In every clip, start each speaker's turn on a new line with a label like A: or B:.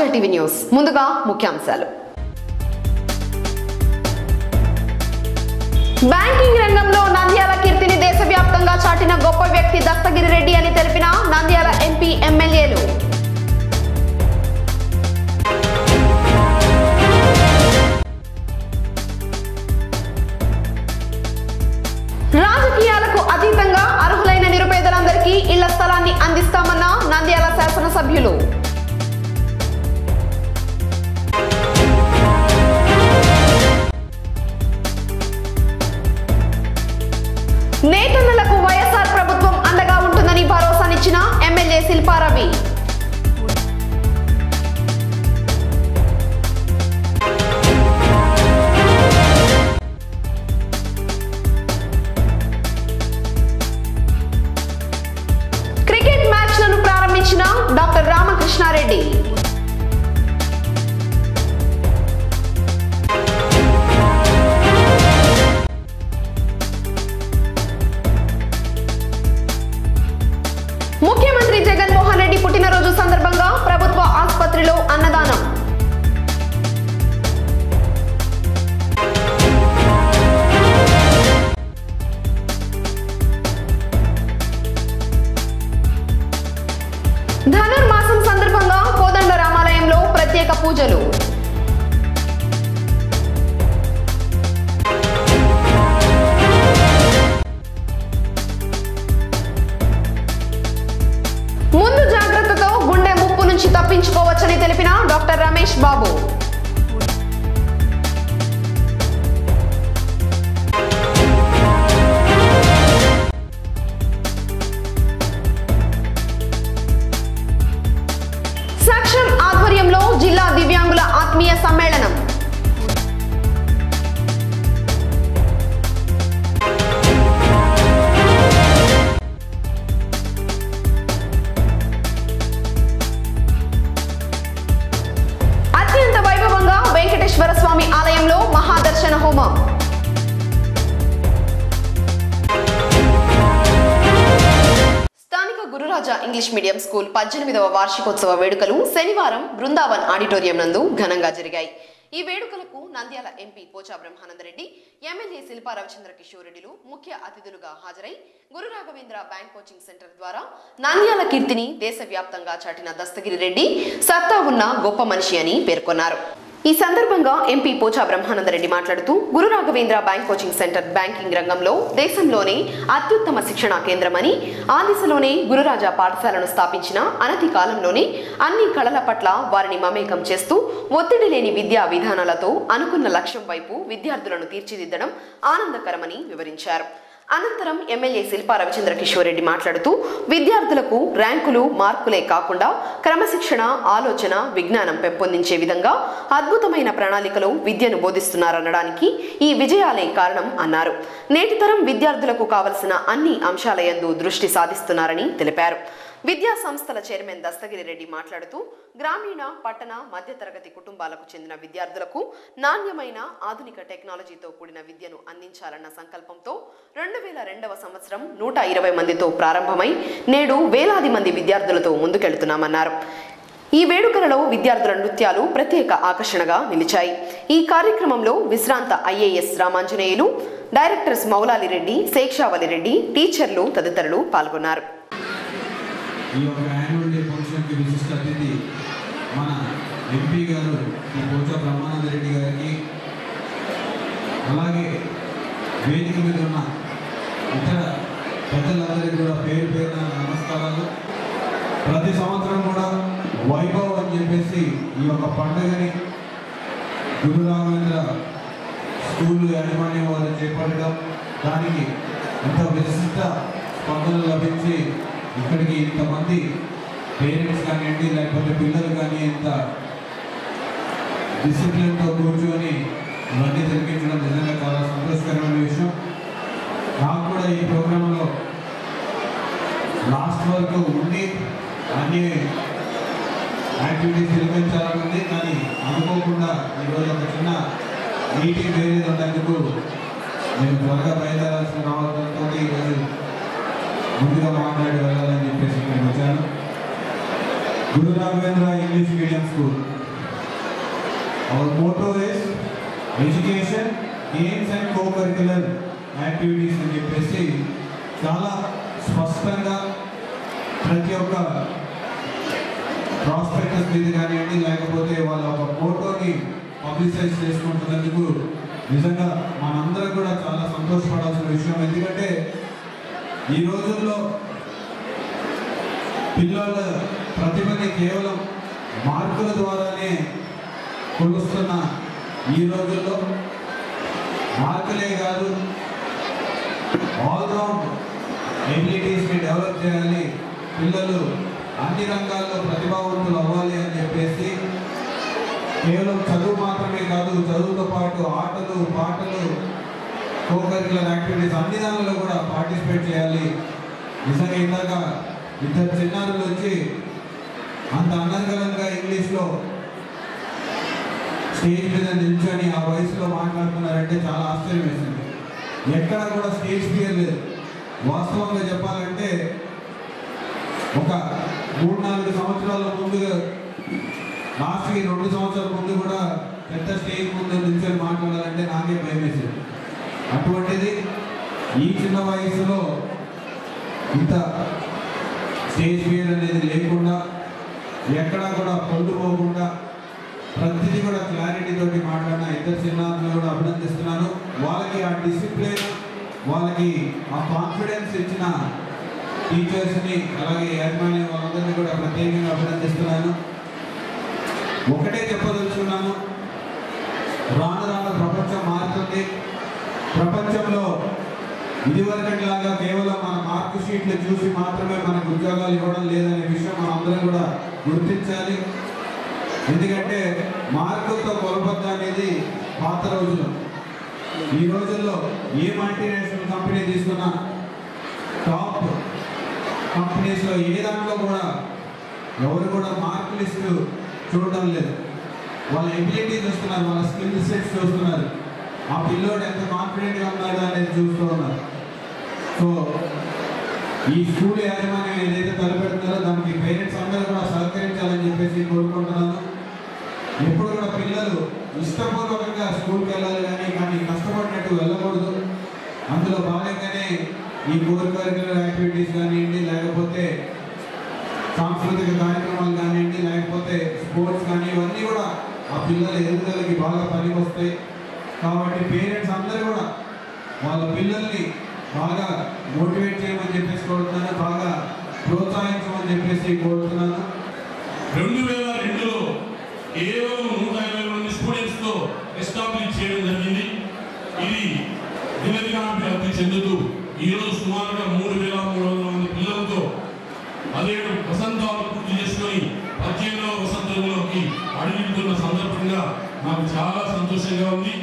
A: RJ TV news ముందుగా ముఖ్యాంశాలు banking రంగంలో నంద్యాల కీర్తిని దేశవ్యాప్తంగా చాటిన గొప్ప వ్యక్తి దస్తగిరి రెడ్డి అని తెలిపిన నంద్యాల ఎంపీ ఎమ్మెల్యేలు రాజకీయాలకు అతీతంగా అర్హులైన నిరుపేదలందరికీ ఇళ్ల స్థలాన్ని అందిస్తామన్న నంద్యాల శాసనసభ్యులు నేతన్నలకు వైఎస్ఆర్ ప్రభుత్వం అండగా ఉంటుందని భరోసానిచ్చిన ఎమ్మెల్యే శిల్పారవి క్రికెట్ మ్యాచ్లను ప్రారంభించిన డాక్టర్ రామకృష్ణారెడ్డి ముఖ్యమంత్రి జగన్మోహన్ రెడ్డి పుట్టినరోజు సందర్భంగా ప్రభుత్వ ఆసుపత్రిలో అన్నదానం ధనుర్మాసం సందర్భంగా కోదండ రామాలయంలో ప్రత్యేక పూజలు ముందు జాగ్రత్తతో గుండె ముప్పు నుంచి తప్పించుకోవచ్చని తెలిపిన డాక్టర్ రమేష్ బాబు సాక్ష్యం ఆధ్వర్యంలో జిల్లా దివ్యాంగుల ఆత్మీయ సమ్మేళనం అత్యంత వైభవంగా వెంకటేశ్వర స్వామి ఆలయంలో మహాదర్శన హోమం స్థానిక గురురాజా ఇంగ్లీష్ మీడియం స్కూల్ పద్దెనిమిదవ వార్షికోత్సవ వేడుకలు శనివారం బృందావన్ ఆడిటోరియం నందు ఘనంగా జరిగాయి ఈ వేడుకలకు నంద్యాల ఎంపీ పోచా బ్రహ్మానందరెడ్డి ఎమ్మెల్యే శిల్పా రవిచంద్ర కిషోర్ రెడ్డిలు ముఖ్య అతిథులుగా హాజరై Guru Raghavendra bank coaching centre ద్వారా నంద్యాల కీర్తిని దేశవ్యాప్తంగా చాటిన దస్తగిరి రెడ్డి సత్తా ఉన్న గొప్ప మనిషి అని పేర్కొన్నారు ఈ సందర్భంగా ఎంపీ పోచా బ్రహ్మానందరెడ్డి మాట్లాడుతూ Guru Raghavendra bank coaching centre banking రంగంలో దేశంలోనే అత్యుత్తమ శిక్షణా కేంద్రమని ఆ దిశలోనే గురురాజా పాఠశాలను స్థాపించిన అనతి కాలంలోనే అన్ని కళల పట్ల వారిని మమేకం చేస్తూ ఒత్తిడి లేని విద్యా విధానాలతో అనుకున్న లక్ష్యం వైపు విద్యార్థులను తీర్చిదిద్దడం ఆనందకరమని వివరించారు అనంతరం ఎమ్మెల్యే శిల్పా రవిచంద్ర కిషోర్ రెడ్డి మాట్లాడుతూ విద్యార్థులకు ర్యాంకులు మార్కులే కాకుండా క్రమశిక్షణ ఆలోచన విజ్ఞానం పెంపొందించే విధంగా అద్భుతమైన ప్రణాళికలో విద్యను బోధిస్తున్నారనడానికి ఈ విజయాలే కారణం అన్నారు నేటి తరం విద్యార్థులకు కావలసిన అన్ని అంశాలయందు దృష్టి సాధిస్తున్నారని తెలిపారు విద్యా సంస్థల చైర్మన్ దస్తగిరి రెడ్డి మాట్లాడుతూ గ్రామీణ పట్టణ మధ్యతరగతి కుటుంబాలకు చెందిన విద్యార్థులకు నాణ్యమైన ఆధునిక టెక్నాలజీతో కూడిన విద్యను అందించాలన్న సంకల్పంతో రెండు వేల రెండవ సంవత్సరం నూట ఇరవై మందితో ప్రారంభమై నేడు వేలాది మంది విద్యార్థులతో ముందుకెళ్తున్నామన్నారు ఈ వేడుకలలో విద్యార్థుల నృత్యాలు ప్రత్యేక ఆకర్షణగా నిలిచాయి ఈ కార్యక్రమంలో విశ్రాంత ఐఏఎస్ రామాంజనేయులు డైరెక్టర్స్ మౌలాలి రెడ్డి శేక్షావలి రెడ్డి టీచర్లు తదితరులు పాల్గొన్నారు
B: ఈ యొక్క యాన్యువల్ డే ఫంక్షన్కి విశిష్ట అతిథి మన ఎంపీ గారు శ్రీ పోచా బ్రహ్మానంద రెడ్డి గారికి అలాగే వేదిక మీద ఉన్న ఇతర పెద్దలందరికీ కూడా పేరు పేరున నమస్కారాలు ప్రతి సంవత్సరం కూడా వైభవ్ అని చెప్పేసి ఈ యొక్క పండుగని గురు రాఘవేంద్ర స్కూల్ యాజమాన్యం వారు చేపట్టడం దానికి ఇంత విశిష్ట స్పందన లభించి ఇక్కడికి ఇంతమంది పేరెంట్స్ కానివ్వండి లేకపోతే పిల్లలు కానీ ఇంత డిసిప్లిన్తో కూర్చొని ఇవన్నీ జరిపించడం నిజంగా చాలా సంతోషకరమైన విషయం నాకు కూడా ఈ ప్రోగ్రాంలో లాస్ట్ వరకు ఉండి అన్ని యాక్టివిటీస్ నిర్వహించాలనుంది కానీ అనుకోకుండా ఈరోజు ఒక చిన్న మీటింగ్ వేరేది ఉన్నందుకు నేను త్వరగా బయలుదేరాల్సిన రావడంతో ఈరోజు ముందుగా మాట్లాడి వెళ్ళాలని చెప్పేసి ఇక్కడికి వచ్చాను Guru Raghavendra English medium school our motto is education games and co curricular activities అని చెప్పేసి చాలా స్పష్టంగా ప్రతి ఒక్క ప్రాస్పెక్టస్ మీద కానివ్వండి లేకపోతే వాళ్ళ ఒక ఫోటోని పబ్లిసైజ్ చేసుకుంటున్నందుకు నిజంగా మనందరం కూడా చాలా సంతోషపడాల్సిన విషయం ఎందుకంటే ఈ రోజుల్లో పిల్లల ప్రతిభని కేవలం మార్కుల ద్వారానే కొలుస్తున్న ఈ రోజుల్లో మార్కులే కాదు ఆల్రౌండ్ ఎబిలిటీస్ని డెవలప్ చేయాలి పిల్లలు అన్ని రంగాల్లో ప్రతిభావంతులు అవ్వాలి అని చెప్పేసి కేవలం చదువు మాత్రమే కాదు చదువుతో పాటు ఆటలు పాటలు కోకరికులర్ యాక్టివిటీస్ అన్ని దానిలో కూడా పార్టిసిపేట్ చేయాలి నిజంగా ఇందాక ఇద్దరు చిన్నారులు వచ్చి అంత అనర్గలంగా ఇంగ్లీష్లో స్టేజ్ మీద నిల్చొని ఆ వయసులో మాట్లాడుతున్నారంటే చాలా ఆశ్చర్యం వేసింది ఎక్కడ కూడా స్టేజ్ ఫియర్ లేదు వాస్తవంగా చెప్పాలంటే ఒక మూడు నాలుగు సంవత్సరాల ముందుగా లాస్ట్కి రెండు సంవత్సరాల ముందు కూడా పెద్ద స్టేజ్ ముందు నిల్చొని మాట్లాడాలంటే నాకే భయం వేసేది అటువంటిది ఈ చిన్న వయసులో ఇంత స్టేజ్ ఫియర్ అనేది లేకుండా ఎక్కడా కూడా పొందుపోకుండా ప్రతిదీ కూడా క్లారిటీ తోటి మాట్లాడిన ఇద్దరు చిన్నారులను కూడా అభినందిస్తున్నాను వాళ్ళకి ఆ డిసిప్లిన్ వాళ్ళకి ఆ కాన్ఫిడెన్స్ ఇచ్చిన టీచర్స్ని అలాగే యాజమాన్యం వాళ్ళందరినీ కూడా ప్రత్యేకంగా అభినందిస్తున్నాను ఒకటే చెప్పదలుచుకున్నాను రాను రాను ప్రపంచం మారుతుంది ప్రపంచంలో ఇదివరకట్లాగా కేవలం మన మార్కు షీట్లు చూసి మాత్రమే మనకు ఉద్యోగాలు ఇవ్వడం లేదనే విషయం మనం అందరం కూడా గుర్తించాలి ఎందుకంటే మార్కులతో కొలబద్ద అనేది పాత రోజులు ఈ రోజుల్లో ఏ మల్టీనేషనల్ కంపెనీ తీసుకున్నా టాప్ కంపెనీస్లో ఏ దాంట్లో కూడా ఎవరు కూడా మార్క్ లిస్ట్ చూడడం లేదు వాళ్ళ ఎబిలిటీ చూస్తున్నారు వాళ్ళ స్కిల్ సెట్స్ చూస్తున్నారు ఆ పిల్లోడు ఎంత కాన్ఫిడెంట్గా ఉన్నాడు అనేది చూస్తూ ఉన్నారు సో ఈ స్కూల్ యాజమాన్యం ఏదైతే తలపెడుతున్నారో దానికి పేరెంట్స్ అందరూ కూడా సహకరించాలని చెప్పేసి కోరుకుంటున్నాను ఎప్పుడు కూడా పిల్లలు ఇష్టపూర్వకంగా స్కూల్కి వెళ్ళాలి కానీ కానీ కష్టపడినట్టు వెళ్ళకూడదు అందులో భాగంగానే ఈ కోర్ కరికులర్ యాక్టివిటీస్ కానివ్వండి లేకపోతే సాంస్కృతిక కార్యక్రమాలు కానివ్వండి లేకపోతే స్పోర్ట్స్ కానీ ఇవన్నీ కూడా ఆ పిల్లల ఎదుగుదలకి బాగా పనికొస్తాయి కాబట్టి పేరెంట్స్ అందరూ కూడా వాళ్ళ పిల్లల్ని బాగా మోటివేట్ చేయమని చెప్పేసి కోరుతున్నాను బాగా ప్రోత్సహించమని చెప్పేసి కోరుతున్నాను
C: రెండు వేల రెండులో కేవలం నూట ఇరవై మంది స్టూడెంట్స్ తో ఎస్టాబ్లిష్ చేయడం జరిగింది ఇది దినదినాభివృద్ధి చెందుతూ ఈరోజు సుమారుగా మూడు వేల మూడు వందల మంది పిల్లలతో పదిహేడు వసంతాలు పూర్తి చేసుకొని పద్దెనిమిదవ వసంతంలోకి అడుగుతున్న సందర్భంగా నాకు చాలా సంతోషంగా ఉంది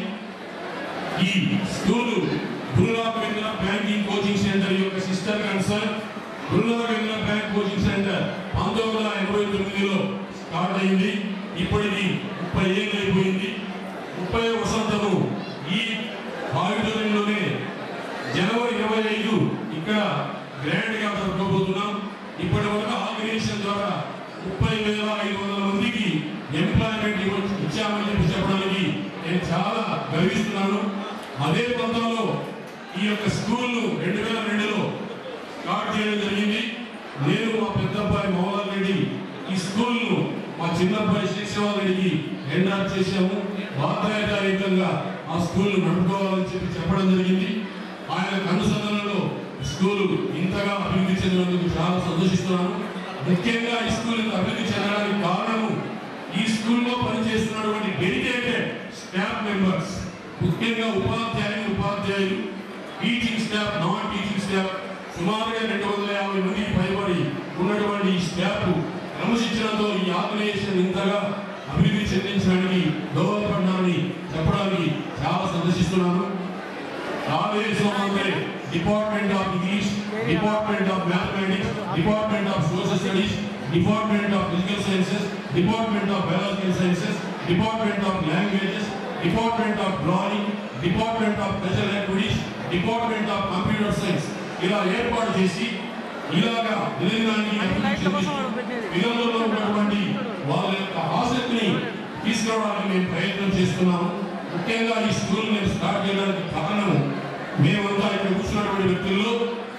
C: ఈ school Gurunathendra banking coaching centre యొక్క sister concern Gurunathendra bank coaching centre పంతొమ్మిది వందల ఎనభై తొమ్మిదిలో స్టార్ట్ అయింది ఇప్పటికి ముప్పై ఏళ్ళు అయిపోయింది ముప్పై వసంతము ఈ ఆడిటోరియంలోనే జనవరి ఇరవై ఐదు ఇక్కడ గ్రాండ్ గా జరుపుకోబోతున్నాం ఇప్పటి వరకు ఆర్గనైజేషన్ ద్వారా ముప్పై వేల ఐదు వందల మందికి ఎంప్లాయ్మెంట్ ఇవ్వ- ఇచ్చామని చెప్పి చెప్పడానికి నేను చాలా గర్విస్తున్నాను అదే పంతంలో ఈ యొక్క స్కూల్ను రెండు వేల రెండులో స్టార్ట్ చేయడం జరిగింది నేను మా పెద్దబ్బాయి మోహన్ రెడ్డి ఈ స్కూల్ను మా చిన్నబ్బాయి శేషవాల్ రెడ్డికి ఎండార్ చేశాము బాధ్యతాయుతంగా ఆ స్కూల్ నడుపుకోవాలని చెప్పి చెప్పడం జరిగింది ఆయన అనుసంధానంలో స్కూల్ ఇంతగా అభివృద్ధి చెందినందుకు చాలా సంతోషిస్తున్నాను ముఖ్యంగా ఈ స్కూల్ ఇంత అభివృద్ధి చెందడానికి కారణము ఈ స్కూల్లో పనిచేస్తున్నటువంటి డెడికేటెడ్ స్టాఫ్ మెంబర్స్ ముఖ్యంగా ఉపాధ్యాయులు ఉపాధ్యాయులు teaching staff non teaching staff సుమారుగా రెండు వందల యాభై మందికి పైబడి ఉన్నటువంటి ఈ స్టాఫ్ క్రమశిక్షణతో ఈ ఆర్గనైజేషన్ ఇంతగా అభివృద్ధి చెందించడానికి దోహదపడడాన్ని చెప్పడానికి చాలా సందర్శిస్తున్నాను రాబోయేలో అంటే department of English department of mathematics department of social studies department of physical sciences department of biological sciences department of languages department of drawing department of cultural activities department of computer science ఇలా ఏర్పాటు చేసి ఇలాగా దినదినానికి అభివృద్ధి చెందిస్తూ పిల్లలలో ఉన్నటువంటి వాళ్ళ యొక్క ఆసక్తిని తీసుకురావడానికి మేము ప్రయత్నం చేస్తున్నాము ముఖ్యంగా ఈ స్కూల్ మేము స్టార్ట్ చేయడానికి కారణం మేమంతా ఇక్కడ కూర్చున్నటువంటి వ్యక్తుల్లో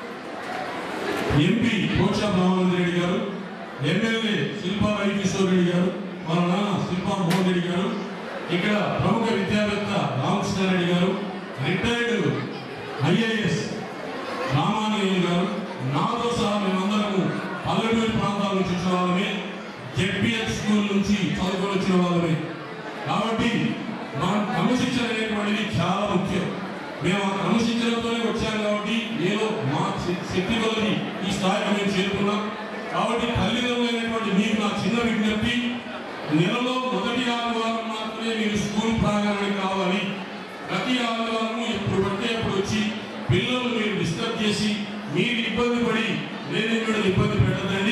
C: ఎంపీ కోచా బ్రహ్మానంద రెడ్డి గారు ఎమ్మెల్యే శిల్పా రవికిషోర్ రెడ్డి గారు వాళ్ళ నాన్న శిల్పా మోహన్ రెడ్డి గారు ఇక్కడ ప్రముఖ విద్యావేత్త రామకృష్ణారెడ్డి గారు రిటైర్డ్ ఐఏఎస్ రామానందయ్య గారు నాతో సహా మేమందరము పల్లెటూరు ప్రాంతాల నుంచి వచ్చిన వాళ్ళమే జెడ్పిఎస్ స్కూల్ నుంచి చదువుకొని వచ్చిన వాళ్ళమే కాబట్టి మనం క్రమశిక్షణ అనేటువంటిది చాలా ముఖ్యం మేము ఆ క్రమశిక్షణతోనే వచ్చాం కాబట్టి ఏదో మా శ- శక్తి కొలది ఈ స్థాయికి మేము చేరుకున్నాం కాబట్టి తల్లిదండ్రులైనటువంటి మీకు నా చిన్న విజ్ఞప్తి నెలలో మొదటి ఆదివారం మాత్రమే మీరు స్కూల్ ప్రాంగణానికి కావాలి ప్రతి ఆదివారము ఎప్పుడు పడితే అప్పుడు వచ్చి పిల్లలు మీరు డిస్టర్బ్ చేసి మీరు ఇబ్బంది పడి నేను ఇక్కడ ఇబ్బంది పెట్టదండి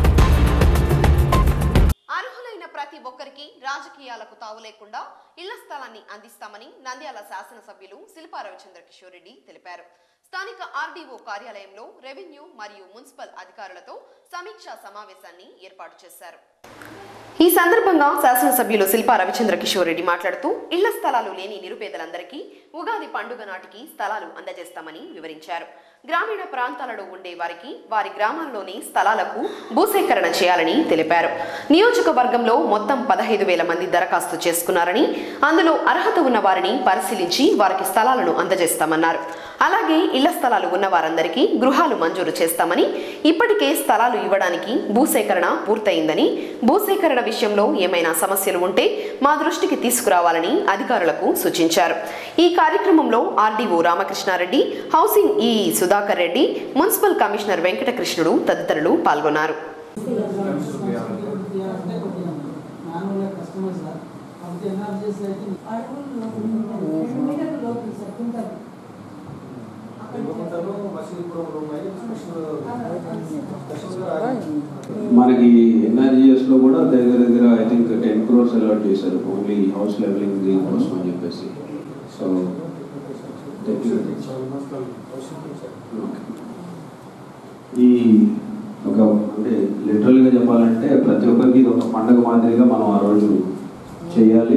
A: అర్హులైన ప్రతి ఒక్కరికి రాజకీయాలకు తావు లేకుండా ఇళ్ల స్థలాన్ని అందిస్తామని నంద్యాల శాసనసభ్యులు శిల్పా రవిచంద్ర కిషోర్ రెడ్డి తెలిపారు స్థానిక ఆర్డీఓ కార్యాలయంలో రెవెన్యూ మరియు మున్సిపల్ అధికారులతో సమీక్షా సమావేశాన్ని ఏర్పాటు చేశారు ఈ సందర్భంగా శాసనసభ్యులు శిల్పా రవిచంద్ర కిషోర్ రెడ్డి మాట్లాడుతూ ఇళ్ల స్థలాలు లేని నిరుపేదలందరికీ ఉగాది పండుగ నాటికి స్థలాలు అందజేస్తామని వివరించారు గ్రామీణ ప్రాంతాలలో ఉండే వారికి వారి గ్రామాల్లోని స్థలాలకు భూసేకరణ చేయాలని తెలిపారు నియోజకవర్గంలో మొత్తం పదహైదు వేల మంది దరఖాస్తు చేసుకున్నారని అందులో అర్హత ఉన్న వారిని పరిశీలించి వారికి స్థలాలను అందజేస్తామన్నారు అలాగే ఇళ్ల స్థలాలు ఉన్న వారందరికీ గృహాలు మంజూరు చేస్తామని ఇప్పటికే స్థలాలు ఇవ్వడానికి భూసేకరణ పూర్తయిందని భూసేకరణ విషయంలో ఏమైనా సమస్యలు ఉంటే మా దృష్టికి తీసుకురావాలని అధికారులకు సూచించారు ఈ కార్యక్రమంలో RDO Ramakrishna Reddy housing EE Sudhakar Reddy municipal commissioner Venkatakrishnudu తదితరులు పాల్గొన్నారు
D: అంటే కొద్దిగా మామూలుగా కస్టమర్ సార్ కాబట్టి ఎన్ఆర్జీఎస్ అయితే
E: మీటర్ లోపల సార్ కుంటారు
F: తిరుగుకుంటారు మసీదుపురం రూమ్ అయ్యి స్పెషల్ స్పెషల్గా
G: మనకి ఎన్ఆర్జిఎస్ లో కూడా దగ్గర దగ్గర I think ten crores allot చేశారు ఓన్లీ హౌస్ లెవెలింగ్ దీని కోసం అని చెప్పేసి సో ఈ ఒక అంటే లిటరల్ గా చెప్పాలంటే ప్రతి ఒక్కరికి ఇది ఒక పండగ మాదిరిగా మనం ఆ రోజు చేయాలి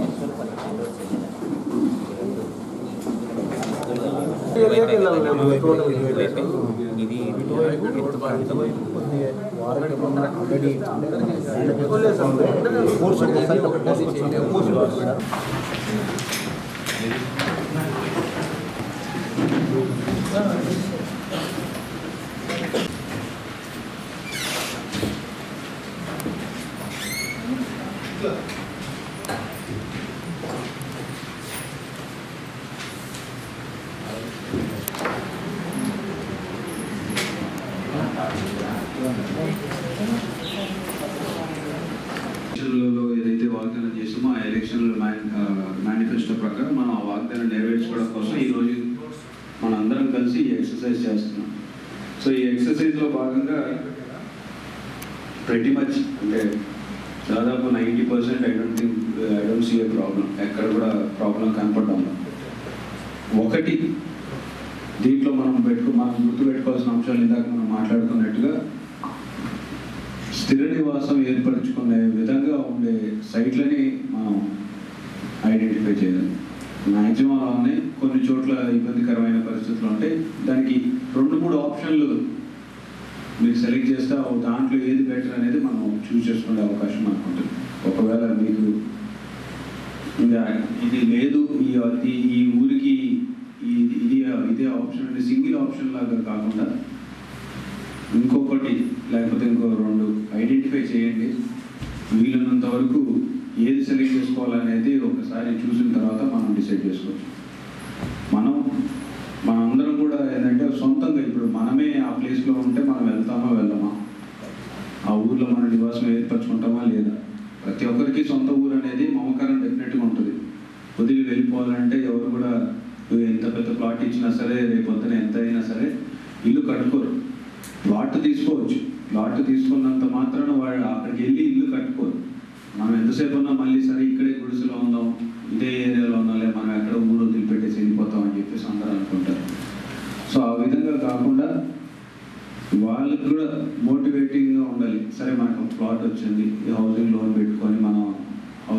G: ఎలక్షన్లలో ఏదైతే వాగ్దానం చేస్తామో ఆ ఎలక్షన్ మేనిఫెస్టో ప్రకారం మనం ఆ వాగ్దానం నెరవేర్చుకోవడం కోసం ఈ రోజు మన అందరం కలిసి ఈ ఎక్సర్సైజ్ చేస్తున్నాం సో ఈ ఎక్సర్సైజ్లో భాగంగా ప్రతి మచ్ అంటే దాదాపు ninety percent I don't think I don't see a problem ఎక్కడ కూడా ప్రాబ్లం కనపడడం ఒకటి దీంట్లో మనం పెట్టుకు మనం గుర్తు పెట్టుకోవాల్సిన అంశాలు ఇందాక మనం మాట్లాడుకున్నట్టుగా స్థిర నివాసం ఏర్పరచుకునే విధంగా ఉండే సైట్లని మనం ఐడెంటిఫై చేయాలి మ్యాక్సిమం అలా ఉన్నాయి కొన్ని చోట్ల ఇబ్బందికరమైన పరిస్థితులు ఉంటాయి దానికి రెండు మూడు ఆప్షన్లు మీరు సెలెక్ట్ చేస్తే ఆ దాంట్లో ఏది బెటర్ అనేది మనం చూస్ చేసుకునే అవకాశం మనకు ఉంటుంది ఒకవేళ మీకు ఇంకా ఇది లేదు ఈ ఈ- ఈ ఊరికి ఈ- ఇది ఇదే ఆప్షన్ అంటే సింగిల్ ఆప్షన్ లాగా కాకుండా ఇంకొకటి లేకపోతే ఇంకో రెండు ఐడెంటిఫై చేయండి వీలున్నంత వరకు ఏది సెలెక్ట్ చేసుకోవాలనేది ఒకసారి చూసిన తర్వాత మనం డిసైడ్ చేసుకోవచ్చు మనం మనందరం కూడా ఏంటంటే సొంతంగా ఇప్పుడు మనమే ఆ ప్లేస్లో ఉంటే మనం వెళ్తామా వెళ్ళమా ఆ ఊర్లో మన నివాసం ఏర్పరచుకుంటామా లేదా ప్రతి ఒక్కరికి సొంత ఊరు అనేది మమకారం డెఫినెట్గా ఉంటుంది వదిలి వెళ్ళిపోవాలంటే ఎవరు కూడా నువ్వు ఎంత పెద్ద ప్లాట్ ఇచ్చినా సరే రేపు పొద్దున ఎంత అయినా సరే ఇల్లు కట్టుకోరు ప్లాట్ తీసుకోవచ్చు ప్లాట్ తీసుకున్నంత మాత్రాన వాళ్ళు అక్కడికి వెళ్ళి ఇల్లు కట్టుకోరు మనం ఎంతసేపు ఉన్నా మళ్ళీ సరే ఇక్కడే గుడిసెలో ఉందాం ఇదే ఏరియాలో ఉందాంలే మనం ఎక్కడ ఊరు వదిలిపెట్టేసి వెళ్ళిపోతాం అని చెప్పేసి అందరూ అనుకుంటారు సో ఆ విధంగా కాకుండా వాళ్ళకి కూడా మోటివేటింగ్గా ఉండాలి సరే మనకు ప్లాట్ వచ్చింది ఈ హౌసింగ్ లోన్ పెట్టుకొని మనం హౌస్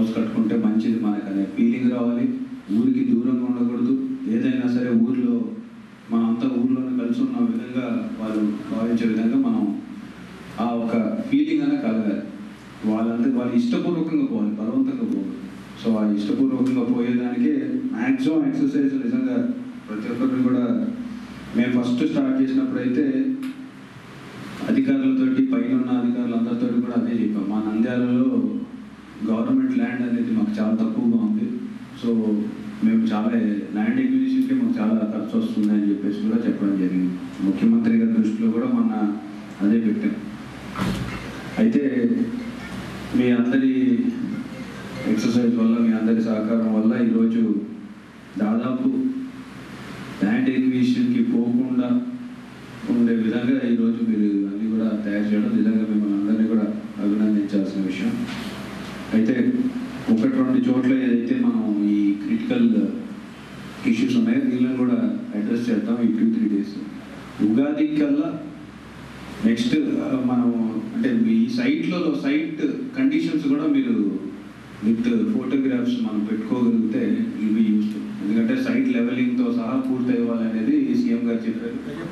G: హౌస్ కట్టుకుంటే మంచిది మనకు అనే ఫీలింగ్ రావాలి ఊరికి దూరంగా ఉండకూడదు ఏదైనా సరే ఊర్లో మనంతా ఊర్లోనే కలిసి ఉన్న విధంగా వాళ్ళు భావించే విధంగా మనం ఆ ఒక ఫీలింగ్ అనేది కలగాలి వాళ్ళంతా వాళ్ళు ఇష్టపూర్వకంగా పోవాలి బలవంతంగా పోవాలి సో ఆ ఇష్టపూర్వకంగా పోయేదానికి మ్యాక్సిమం ఎక్సర్సైజ్ నిజంగా ప్రతి ఒక్కరిని కూడా మేము ఫస్ట్ స్టార్ట్ చేసినప్పుడు అయితే అధికారులతోటి పైన ఉన్న అధికారులందరితో కూడా అదే చెప్పాం మా నంద్యాలలో గవర్నమెంట్ ల్యాండ్ అనేది మాకు చాలా తక్కువగా ఉంది సో మేము చాలా ల్యాండ్ ఎక్విజిషన్కి మాకు చాలా ఖర్చు వస్తుంది అని చెప్పేసి కూడా చెప్పడం జరిగింది ముఖ్యమంత్రి గారి దృష్టిలో కూడా మొన్న అదే పెట్టాం అయితే మీ అందరి ఎక్సర్సైజ్ వల్ల మీ అందరి సహకారం వల్ల ఈరోజు దాదాపు ల్యాండ్ ఎక్విజిషన్కి పోకుండా ఉండే విధంగా ఈరోజు మీరు అన్ని కూడా తయారు చేయడం నిజంగా మిమ్మల్ని అందరినీ కూడా అభినందించాల్సిన విషయం అయితే ఒకటి రెండు చోట్ల ఏదైతే మనం ఈ క్రిటికల్ ఇష్యూస్ ఉన్నాయో వీళ్ళని కూడా అడ్రస్ చేద్దాం ఈ టూ త్రీ డేస్ ఉగాది కల్లా నెక్స్ట్ మనం అంటే ఈ సైట్లో సైట్ కండిషన్స్ కూడా మీరు విత్ ఫోటోగ్రాఫ్స్ మనం పెట్టుకోగలిగితే విల్ బి యూస్ఫుల్ ఎందుకంటే సైట్ లెవెలింగ్తో సహా పూర్తి అవ్వాలి అనేది సీఎం గారు చెప్పారు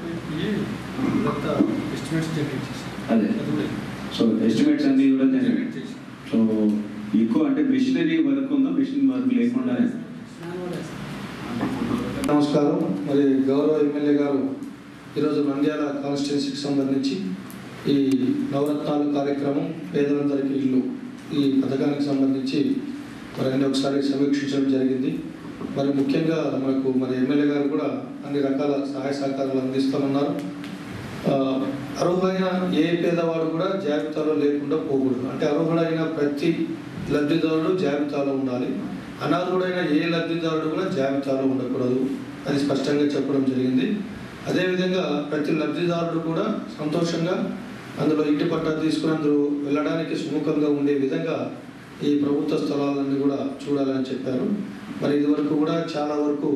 F: ఎస్టిమేట్స్ జనరేట్ చేసి
G: అదే సో ఎస్టిమేట్స్ అన్ని కూడా జనరేట్ సో ఎక్కువ అంటే మెషినరీ వర్క్ ఉందా మెషిన్ వర్క్ లేకుండా
F: నమస్కారం మరి గౌరవ ఎమ్మెల్యే గారు ఈరోజు నంద్యాల కాన్స్టిట్యున్సీకి సంబంధించి ఈ నవరత్నాలు కార్యక్రమం పేదలందరికీ ఇల్లు ఈ పథకానికి సంబంధించి మరి అన్ని ఒకసారి సమీక్షించడం జరిగింది మరి ముఖ్యంగా మనకు మరి ఎమ్మెల్యే గారు కూడా అన్ని రకాల సహాయ సహకారాలు అందిస్తామన్నారు ఆ, అర్హులైన ఏ పేదవాడు కూడా జాబితాలో లేకుండా పోకూడదు అంటే అర్హుడైన ప్రతి లబ్ధిదారుడు జాబితాలో ఉండాలి అనాథుడైన ఏ లబ్ధిదారుడు కూడా జాబితాలో ఉండకూడదు అది స్పష్టంగా చెప్పడం జరిగింది అదేవిధంగా ప్రతి లబ్ధిదారుడు కూడా సంతోషంగా అందులో ఇంటి పట్టా తీసుకుని అందరూ వెళ్ళడానికి సుముఖంగా ఉండే విధంగా ఈ ప్రభుత్వ స్థలాలన్నీ కూడా చూడాలని చెప్పారు మరి ఇదివరకు కూడా చాలా వరకు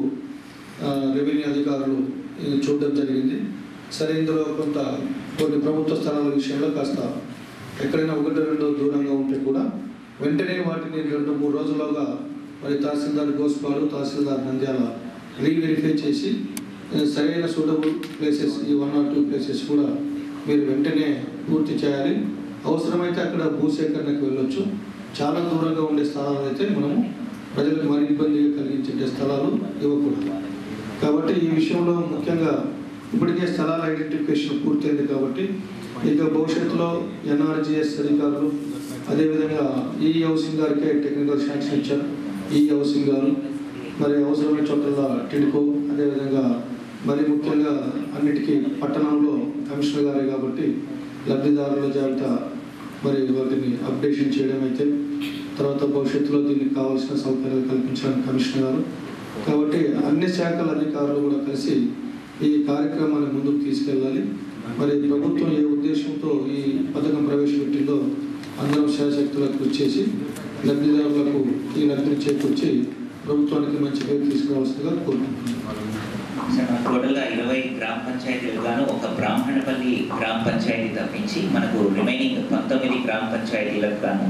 F: ఆ, రెవెన్యూ అధికారులు ఇది చూడడం జరిగింది సరే ఇందులో కొంత కొన్ని ప్రభుత్వ స్థలాల విషయంలో కాస్త ఎక్కడైనా ఒకటి రెండు దూరంగా ఉంటే కూడా వెంటనే వాటిని రెండు మూడు రోజుల్లోగా మరి తహసీల్దార్ గోస్పాడు తహసీల్దార్ నంద్యాల రీవెరిఫై చేసి ఆ, సరైన సూటబుల్ ప్లేసెస్ ఈ వన్ ఆర్ టూ ప్లేసెస్ కూడా మీరు వెంటనే పూర్తి చేయాలి అవసరమైతే అక్కడ భూసేకరణకు వెళ్ళొచ్చు చాలా దూరంగా ఉండే స్థలాలు అయితే మనము ప్రజలకు మరి ఇబ్బందిగా కలిగించే స్థలాలు ఇవ్వకూడదు కాబట్టి ఈ విషయంలో ముఖ్యంగా ఇప్పటికే స్థలాల ఐడెంటిఫికేషన్ పూర్తయింది కాబట్టి ఇక భవిష్యత్తులో ఎన్ఆర్జిఎస్ అధికారులు అదేవిధంగా ఈ హౌసింగ్ గారికే టెక్నికల్ శాంక్షన్ ఇచ్చారు ఈ హౌసింగ్ గారు మరి అవసరమైన చోట్ల టిడ్కో అదేవిధంగా మరి ముఖ్యంగా అన్నిటికీ పట్టణంలో కమిషనర్ గారే కాబట్టి లబ్ధిదారుల జాబితా మరి వాటిని అప్డేషన్ చేయడం అయితే తర్వాత భవిష్యత్తులో దీనికి కావాల్సిన సౌకర్యాలు కల్పించడానికి కమిషనర్ గారు కాబట్టి అన్ని శాఖల అధికారులు కూడా కలిసి ఈ కార్యక్రమాన్ని ముందుకు తీసుకెళ్ళాలి మరి ప్రభుత్వం ఏ ఉద్దేశంతో ఈ పథకం ప్రవేశపెట్టిందో అందరం శాశక్తులకు కృషి చేసి లబ్ధిదారులకు ఈ లబ్ధిని చేకూర్చి ప్రభుత్వానికి మంచి పేరు తీసుకురావాల్సిందిగా కోరుకుంటున్నాను
E: టోటల్గా ఇరవై గ్రామ పంచాయతీలు గాను ఒక బ్రాహ్మణపల్లి గ్రామ పంచాయతీ తప్పించి మనకు రిమైనింగ్ పంతొమ్మిది గ్రామ పంచాయతీలకు గాను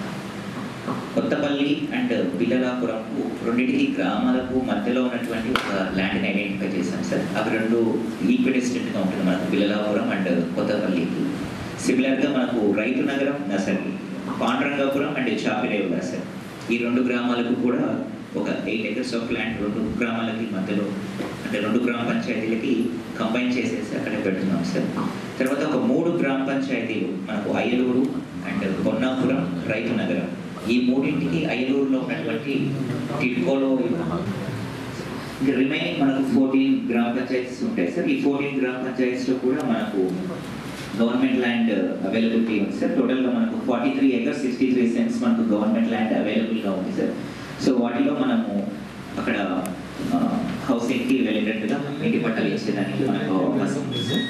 E: కొత్తపల్లి అండ్ పిల్లలాపురంకు రెండింటికి గ్రామాలకు మధ్యలో ఉన్నటువంటి ఒక ల్యాండ్ని ఐడెంటిఫై చేశాం సార్ అవి రెండు ఈక్విడిస్టెంట్గా ఉంటుంది మనకు పిల్లలాపురం అండ్ కొత్తపల్లికి సిమిలర్గా మనకు రైతు నగరం nursery Pandrangapuram and Chapirevula sir ఈ రెండు గ్రామాలకు కూడా ఒక ఎయిట్ ఎకర్స్ ఆఫ్ ల్యాండ్ రెండు గ్రామాలకి మధ్యలో అంటే రెండు గ్రామ పంచాయతీలకి కంబైన్ చేసేసి అక్కడ పెడుతున్నాం సార్ తర్వాత ఒక మూడు గ్రామ పంచాయతీలు మనకు అయ్యలూరు అండ్ కొన్నాపురం రైతు నగరం ఈ మూడింటికి అయ్యలూరులో ఉన్నటువంటి టిడ్కోలో ఇంకా రిమైనింగ్ మనకు ఫోర్టీన్ గ్రామ పంచాయతీస్ ఉంటాయి సార్ ఈ ఫోర్టీన్ గ్రామ పంచాయతీస్లో కూడా మనకు గవర్నమెంట్ ల్యాండ్ అవైలబిలిటీ ఉంది సార్ టోటల్గా మనకు forty three acres sixty three cents మనకు గవర్నమెంట్ ల్యాండ్ అవైలబుల్గా ఉంది సార్ సో వాటిలో మనము అక్కడ హౌసింగ్కి వెళ్ళేటట్టుగా ఇంటి పట్టాలు ఇచ్చేదానికి మనకు అవకాశం ఉంది సార్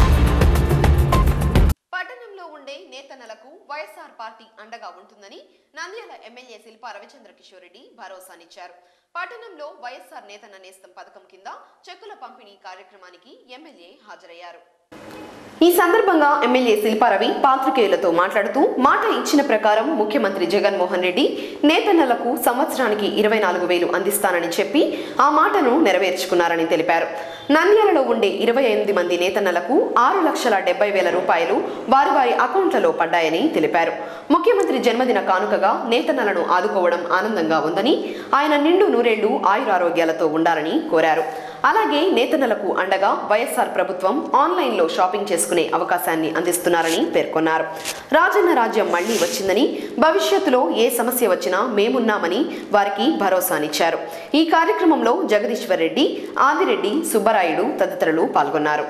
A: పట్టణంలో ఉండే నేతన్నలకు వైఎస్ఆర్ పార్టీ అండగా ఉంటుందని నంద్యాల ఎమ్మెల్యే శిల్పా రవిచంద్ర కిషోర్ రెడ్డి భరోసానిచ్చారు పట్టణంలో వైఎస్ఆర్ నేతన్న నేస్తం పథకం కింద చెక్కుల పంపిణీ కార్యక్రమానికి ఎమ్మెల్యే హాజరయ్యారు ఈ సందర్భంగా ఎమ్మెల్యే శిల్పారవి పాత్రికేయులతో మాట్లాడుతూ మాట ఇచ్చిన ప్రకారం ముఖ్యమంత్రి జగన్మోహన్ రెడ్డి నేతన్నలకు సంవత్సరానికి ఇరవై నాలుగు వేలు అందిస్తానని చెప్పి ఆ మాటను నెరవేర్చుకున్నారని తెలిపారు నంద్యాలలో ఉండే ఇరవై ఎనిమిది మంది నేతన్నలకు ఆరు లక్షల డెబ్బై వేల రూపాయలు వారి వారి అకౌంట్లలో పడ్డాయని తెలిపారు ముఖ్యమంత్రి జన్మదిన కానుకగా నేతన్నలను ఆదుకోవడం ఆనందంగా ఉందని ఆయన నిండు నూరేళ్లు ఆయురారోగ్యాలతో ఉండాలని కోరారు అలాగే నేతన్నలకు అండగా వైఎస్ఆర్ ప్రభుత్వం ఆన్లైన్లో షాపింగ్ చేసుకునే అవకాశాన్ని అందిస్తున్నారని పేర్కొన్నారు రాజన్న రాజ్యం మళ్లీ వచ్చిందని భవిష్యత్తులో ఏ సమస్య వచ్చినా మేమున్నామని వారికి భరోసానిచ్చారు ఈ కార్యక్రమంలో జగదీశ్వర్ రెడ్డి ఆదిరెడ్డి సుబ్బరాయుడు తదితరులు పాల్గొన్నారు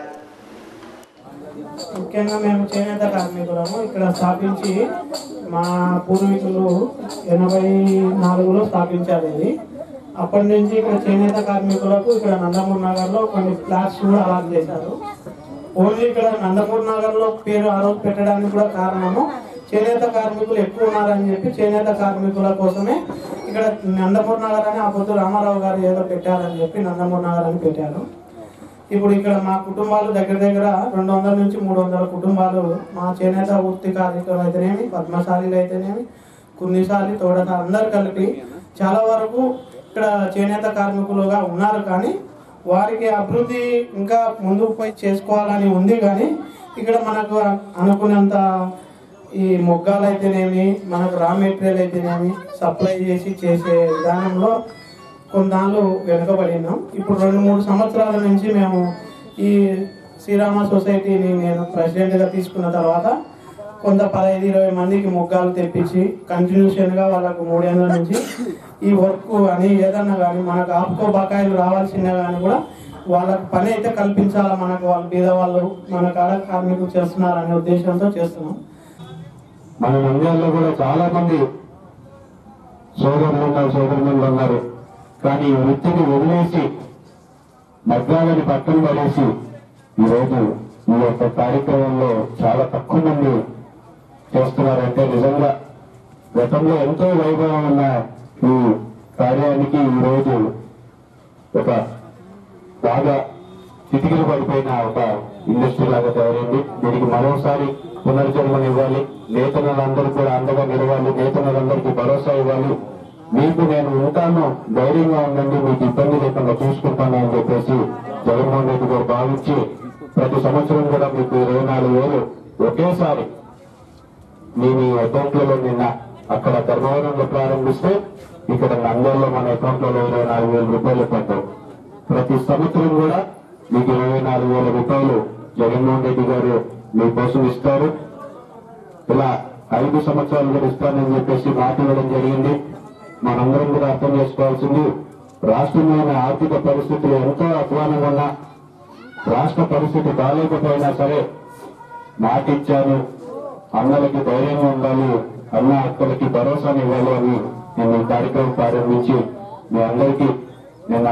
D: ముఖ్యంగా మేము చేనేత కార్మికులము ఇక్కడ స్థాపించి మా పూర్వీకులు ఎనభై నాలుగులో స్థాపించారు ఇది అప్పటి నుంచి ఇక్కడ చేనేత కార్మికులకు ఇక్కడ నందమూర్ నగర్ లో కొన్ని ఫ్లాట్స్ కూడా అలాట్ చేశారు ఓన్లీ ఇక్కడ నందమూర్ నగర్ లో పేరు ఆ రోజు పెట్టడానికి కూడా కారణము చేనేత కార్మికులు ఎక్కువ ఉన్నారని చెప్పి చేనేత కార్మికుల కోసమే ఇక్కడ నందమూర్ నగర్ అని ఆ పొద్దు రామారావు గారు ఏదో పెట్టారని చెప్పి నందమూర్ నగర్ అని పెట్టారు ఇప్పుడు ఇక్కడ మా కుటుంబాలు దగ్గర దగ్గర రెండు వందల నుంచి మూడు వందల కుటుంబాలు మా చేనేత వృత్తి కార్యక్రమం అయితేనేమి పద్మశాలీలు అయితేనేమి కున్నిసాలి తోడత అందరు కలిపి చాలా వరకు ఇక్కడ చేనేత కార్మికులుగా ఉన్నారు కానీ వారికి అభివృద్ధి ఇంకా ముందుకు పోయి చేసుకోవాలని ఉంది కానీ ఇక్కడ మనకు అనుకున్నంత ఈ మొగ్గాలు అయితేనేమి మనకు రా మెటీరియల్ అయితేనేమి సప్లై చేసి చేసే విధానంలో కొన్నాళ్ళు వెనుకబడినాం ఇప్పుడు రెండు మూడు సంవత్సరాల నుంచి మేము ఈ శ్రీరామ సొసైటీని నేను ప్రెసిడెంట్గా తీసుకున్న తర్వాత కొంత పదహైదు ఇరవై మందికి ముగ్గాలు తెప్పించి కంటిన్యూషన్గా వాళ్ళకు మూడేళ్ళ నుంచి ఈ వర్క్ అని ఏదన్నా కానీ మనకు ఆపుకో బకాయిలు రావాల్సిన కానీ కూడా వాళ్ళకి పని అయితే కల్పించాలా మనకు వాళ్ళు బీదవాళ్ళు మన కాడ కార్మికులు చేస్తున్నారనే ఉద్దేశంతో చేస్తున్నాం
B: మన నంద్యాలలో కూడా చాలా మంది సోదరులు ఉన్నారు సోదరులు ఉన్నారు కానీ ఈ వృత్తిని వదిలేసి మగ్గాలని పక్కన పడేసి ఈరోజు ఈ యొక్క కార్యక్రమంలో చాలా తక్కువ మంది చేస్తున్నారంటే నిజంగా గతంలో ఎంతో వైభవం ఉన్న ఈ కార్యానికి ఈరోజు ఒక బాగా చితికిలు పడిపోయిన ఒక ఇండస్ట్రీ లాగా తయారైంది దీనికి మరోసారి పునర్జన్మని ఇవ్వాలి నేతలందరూ కూడా అండగా నిలవాలి నేతలందరికీ భరోసా ఇవ్వాలి మీకు నేను ఉంటాను ధైర్యంగా ఉండండి మీకు ఇబ్బంది లేకుండా చూసుకుంటాను అని చెప్పేసి జగన్మోహన్ రెడ్డి గారు భావించి ప్రతి సంవత్సరం కూడా మీకు ఇరవై నాలుగు వేలు ఒకేసారి మీ మీ అకౌంట్లలో నిన్న అక్కడ ధర్మవరంలో ప్రారంభిస్తే ఇక్కడ నందల్లో మన అకౌంట్లలో ఇరవై నాలుగు వేల రూపాయలు పడ్డాయి ప్రతి సంవత్సరం కూడా మీకు ఇరవై నాలుగు వేల రూపాయలు జగన్మోహన్ రెడ్డి గారు మీకోసం ఇస్తారు ఇలా ఐదు సంవత్సరాలు కూడా ఇస్తానని చెప్పేసి మాట ఇవ్వడం జరిగింది మనందరం కూడా అర్థం చేసుకోవాల్సింది రాష్ట్రంలోని ఆర్థిక పరిస్థితులు ఎంతో అధ్వానంగా ఉన్నా రాష్ట్ర పరిస్థితి బాగాలేకపోయినా సరే మాట ఇచ్చాను అన్నలకి ధైర్యంగా ఉండాలి అన్న అక్కలకి భరోసాని ఇవ్వాలి అని నేను ఈ కార్యక్రమం ప్రారంభించి మీ అందరికీ నిన్న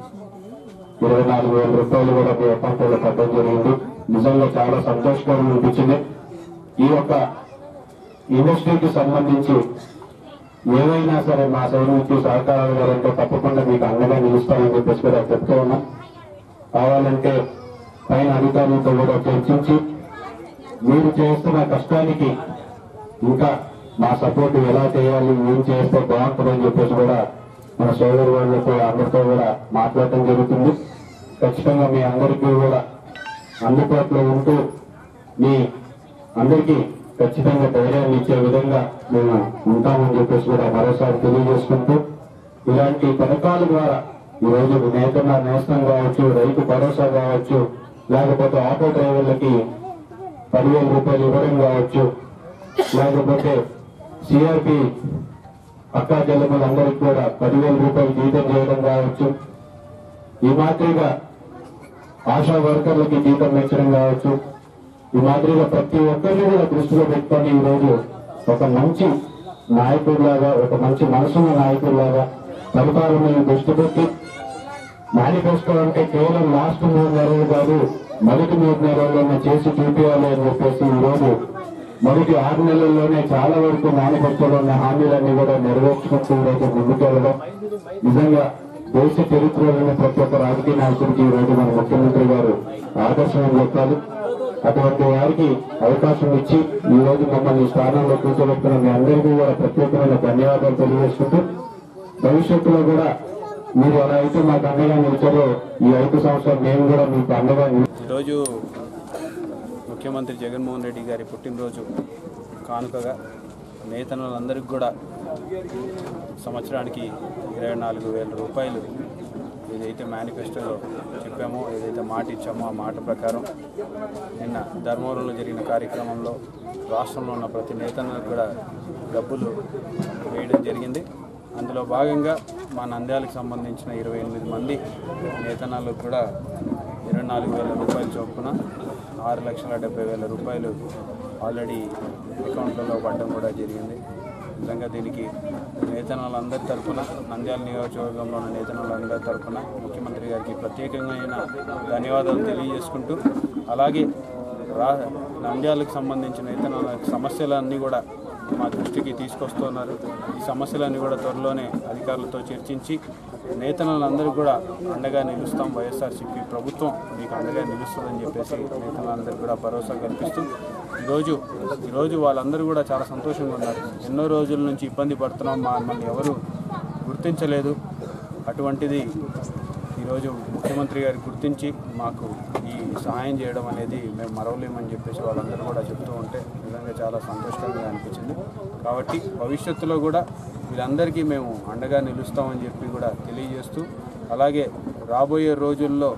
B: ఇరవై నాలుగు వేల రూపాయలు కూడా మీ అకౌంట్లో పట్టడం జరిగింది నిజంగా చాలా సంతోషకరం అనిపించింది ఈ యొక్క ఇండస్ట్రీకి సంబంధించి ఏవైనా సరే మా సైడ్ నుంచి సహకారాలు కావాలంటే తప్పకుండా మీకు అండగా నిలుస్తామని చెప్పేసి కూడా చెప్తూ ఉన్నాం కావాలంటే పైన అధికారులతో కూడా చర్చించి మీరు చేస్తున్న కష్టానికి ఇంకా మా సపోర్ట్ ఎలా చేయాలి ఏం చేస్తే బాగుంటుందని చెప్పేసి కూడా మన సోదరు వాళ్ళతో అందరితో కూడా మాట్లాడటం జరుగుతుంది ఖచ్చితంగా మీ అందరికీ కూడా అందుబాటులో ఉంటూ మీ అందరికీ ఖచ్చితంగా ధైర్యాన్ని ఇచ్చే విధంగా మేము ఉంటామని చెప్పేసి కూడా మరోసారి తెలియజేసుకుంటూ ఇలాంటి పథకాల ద్వారా ఈ రోజు నేతన్న నేస్తం కావచ్చు రైతు భరోసా కావచ్చు లేకపోతే ఆటో డ్రైవర్లకి పదివేల రూపాయలు ఇవ్వడం కావచ్చు లేకపోతే సిఆర్పి అక్కా చెల్లెమ్మలందరికీ కూడా పదివేల రూపాయలు జీతం చేయడం కావచ్చు ఈ మాదిరిగా ఆశా వర్కర్లకి జీతం పెంచడం కావచ్చు ఈ మాదిరిగా ప్రతి ఒక్కరిని కూడా దృష్టిలో పెట్టుకొని ఈ రోజు ఒక మంచి నాయకుడిలాగా ఒక మంచి మనసున్న నాయకుడిలాగా ఫలితాలను దృష్టి పెట్టి మేనిఫెస్టో అంటే కేవలం లాస్ట్ మూడు నెలలు కాదు మొదటి మూడు నెలల్లోనే చేసి చూపించాలి అని చెప్పేసి ఈ రోజు మొదటి ఆరు నెలల్లోనే చాలా వరకు మేనిఫెస్టోలో ఉన్న హామీలన్నీ కూడా నెరవేర్చుకుంటూ ఈరోజు ముందుకెళ్ళడం నిజంగా దేశ చరిత్రలోని ప్రతి ఒక్క రాజకీయ నాయకుడికి ఈ రోజు మన ముఖ్యమంత్రి గారు ఆదర్శం చెప్పాలి
H: అటువంటి వారికి అవకాశం ఇచ్చి ఈ రోజు మమ్మల్ని ఈ స్థానంలో కూర్చోబెట్టిన మీ అందరికీ కూడా ప్రత్యేకమైన ధన్యవాదాలు తెలియజేసుకుంటూ భవిష్యత్తులో కూడా మీరు ఎలా అయితే మాకు అండగా నిలిచారో ఈ ఐదు సంవత్సరాలు మేము కూడా మీకు అండగా నిలి-
I: ఈరోజు ముఖ్యమంత్రి జగన్మోహన్ రెడ్డి గారి పుట్టినరోజు కానుకగా నేతనులందరికీ కూడా సంవత్సరానికి ఇరవై నాలుగు వేల రూపాయలు ఏదైతే మేనిఫెస్టోలో చెప్పామో ఏదైతే మాట ఇచ్చామో ఆ మాట ప్రకారం నిన్న ధర్మవరంలో జరిగిన కార్యక్రమంలో రాష్ట్రంలో ఉన్న ప్రతి నేతలకు కూడా డబ్బులు వేయడం జరిగింది అందులో భాగంగా మా నంద్యాలకు సంబంధించిన ఇరవై ఎనిమిది మంది నేతనాలకు కూడా ఇరవై నాలుగు వేల రూపాయల చొప్పున ఆరు లక్షల డెబ్బై వేల రూపాయలు ఆల్రెడీ అకౌంట్లలో పడడం కూడా జరిగింది నిజంగా దీనికి నేతనాలందరి తరఫున నంద్యాల నియోజకవర్గంలో ఉన్న నేతనాలందరి తరఫున ముఖ్యమంత్రి గారికి ప్రత్యేకమైన ధన్యవాదాలు తెలియజేసుకుంటూ అలాగే రా నంద్యాలకు సంబంధించిన నేతనాల సమస్యలన్నీ కూడా మా దృష్టికి తీసుకొస్తున్నారు ఈ సమస్యలన్నీ కూడా త్వరలోనే అధికారులతో చర్చించి నేతలందరూ కూడా అండగా నిలుస్తాం వైఎస్ఆర్సీపీ ప్రభుత్వం మీకు అండగా నిలుస్తుందని చెప్పేసి నేతలందరూ కూడా భరోసా కల్పిస్తూ ఈరోజు ఈరోజు వాళ్ళందరూ కూడా చాలా సంతోషంగా ఉన్నారు ఎన్నో రోజుల నుంచి ఇబ్బంది పడుతున్నాం మమ్మల్ని ఎవరు గుర్తించలేదు అటువంటిది ఈరోజు ముఖ్యమంత్రి గారు గుర్తించి మాకు ఈ సహాయం చేయడం అనేది మేము మరవలేమని చెప్పేసి వాళ్ళందరూ కూడా చెప్తూ ఉంటే నిజంగా చాలా సంతోషంగా అనిపించింది కాబట్టి భవిష్యత్తులో కూడా వీళ్ళందరికీ మేము అండగా నిలుస్తామని చెప్పి కూడా తెలియజేస్తూ అలాగే రాబోయే రోజుల్లో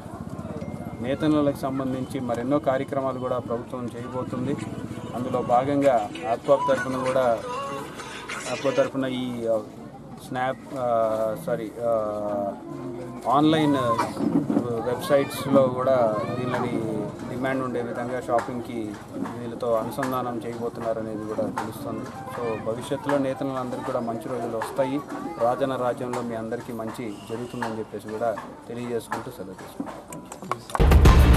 I: నేతనులకు సంబంధించి మరెన్నో కార్యక్రమాలు కూడా ప్రభుత్వం చేయబోతుంది అందులో భాగంగా ఆత్వాప్ తరఫున కూడా ఆత్వ తరఫున ఈ ఆ, స్నాప్ ఆ, సారీ ఆ, ఆన్లైన్ వెబ్సైట్స్లో కూడా వీళ్ళని డిమాండ్ ఉండే విధంగా షాపింగ్కి వీళ్ళతో అనుసంధానం చేయబోతున్నారు అనేది కూడా తెలుస్తుంది సో భవిష్యత్తులో నేతలందరికీ కూడా మంచి రోజులు వస్తాయి రాజన రాజ్యంలో మీ అందరికీ మంచి జరుగుతుందని చెప్పేసి కూడా తెలియజేసుకుంటూ సెలవు తీసుకుంటాం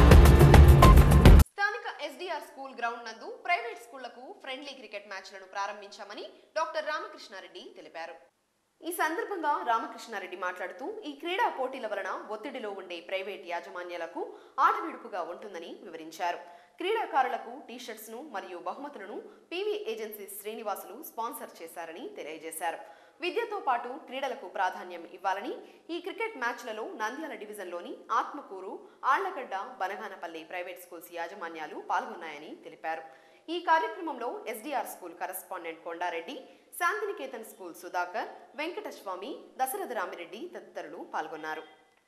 A: స్థానిక ఎస్డీఆర్ స్కూల్ గ్రౌండ్ నందు ప్రైవేట్ స్కూళ్లకు ఫ్రెండ్లీ క్రికెట్ మ్యాచ్లను ప్రారంభించామని డాక్టర్ రామకృష్ణారెడ్డి తెలిపారు ఈ సందర్భంగా రామకృష్ణారెడ్డి మాట్లాడుతూ ఈ క్రీడా పోటీల వలన ఒత్తిడిలో ఉండే ప్రైవేట్ యాజమాన్యాలకు ఆట విడుపుగా ఉంటుందని వివరించారు క్రీడాకారులకు టీషర్ట్స్ ను మరియు బహుమతులను పీవీ ఏజెన్సీ శ్రీనివాసులు స్పాన్సర్ చేశారని తెలియజేశారు విద్యతో పాటు క్రీడలకు ప్రాధాన్యం ఇవ్వాలని ఈ క్రికెట్ మ్యాచ్లలో నంద్యాల డివిజన్లోని ఆత్మకూరు ఆళ్లగడ్డ బనగానపల్లి ప్రైవేట్ స్కూల్స్ యాజమాన్యాలు పాల్గొన్నాయని తెలిపారు ఈ కార్యక్రమంలో SDR school correspondent Konda Reddy Shantiniketan school Sudhakar Venkataswamy Dasaratha Rami Reddy తదితరులు పాల్గొన్నారు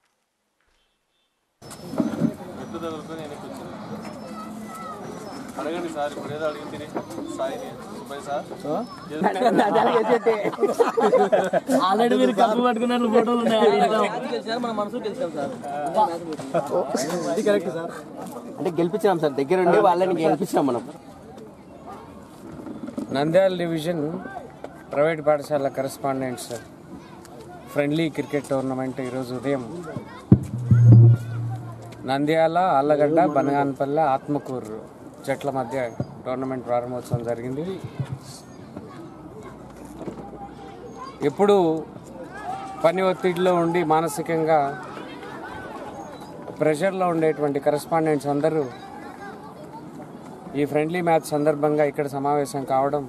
J: ఎప్పుడు తగులుకొని వెనక్కి వచ్చింది అడగండి సార్ ఇప్పుడు ఏదో అడిగితే సాయిని సుబ్బయ్య సార్
K: ఆల్రెడీ మీరు కప్పు పట్టుకున్నట్లు ఫోటోలు ఉన్నాయి మన మనసు గెలిచాం సార్
L: అది కరెక్ట్ సార్ అంటే గెలిపించాం సార్ దగ్గరుండి వాళ్ళని గెలిపించాం మనం
M: నంద్యాల డివిజన్ ప్రైవేట్ పాఠశాల కరెస్పాండెంట్స్ ఫ్రెండ్లీ క్రికెట్ టోర్నమెంట్ ఈరోజు ఉదయం నంద్యాల ఆళ్ళగడ్డ బనగానపల్లె ఆత్మకూరు జట్ల మధ్య టోర్నమెంట్ ప్రారంభోత్సవం జరిగింది ఎప్పుడు పని ఒత్తిడిలో ఉండి మానసికంగా ప్రెషర్లో ఉండేటువంటి కరెస్పాండెంట్స్ అందరూ ఈ ఫ్రెండ్లీ మ్యాచ్ సందర్భంగా ఇక్కడ సమావేశం కావడం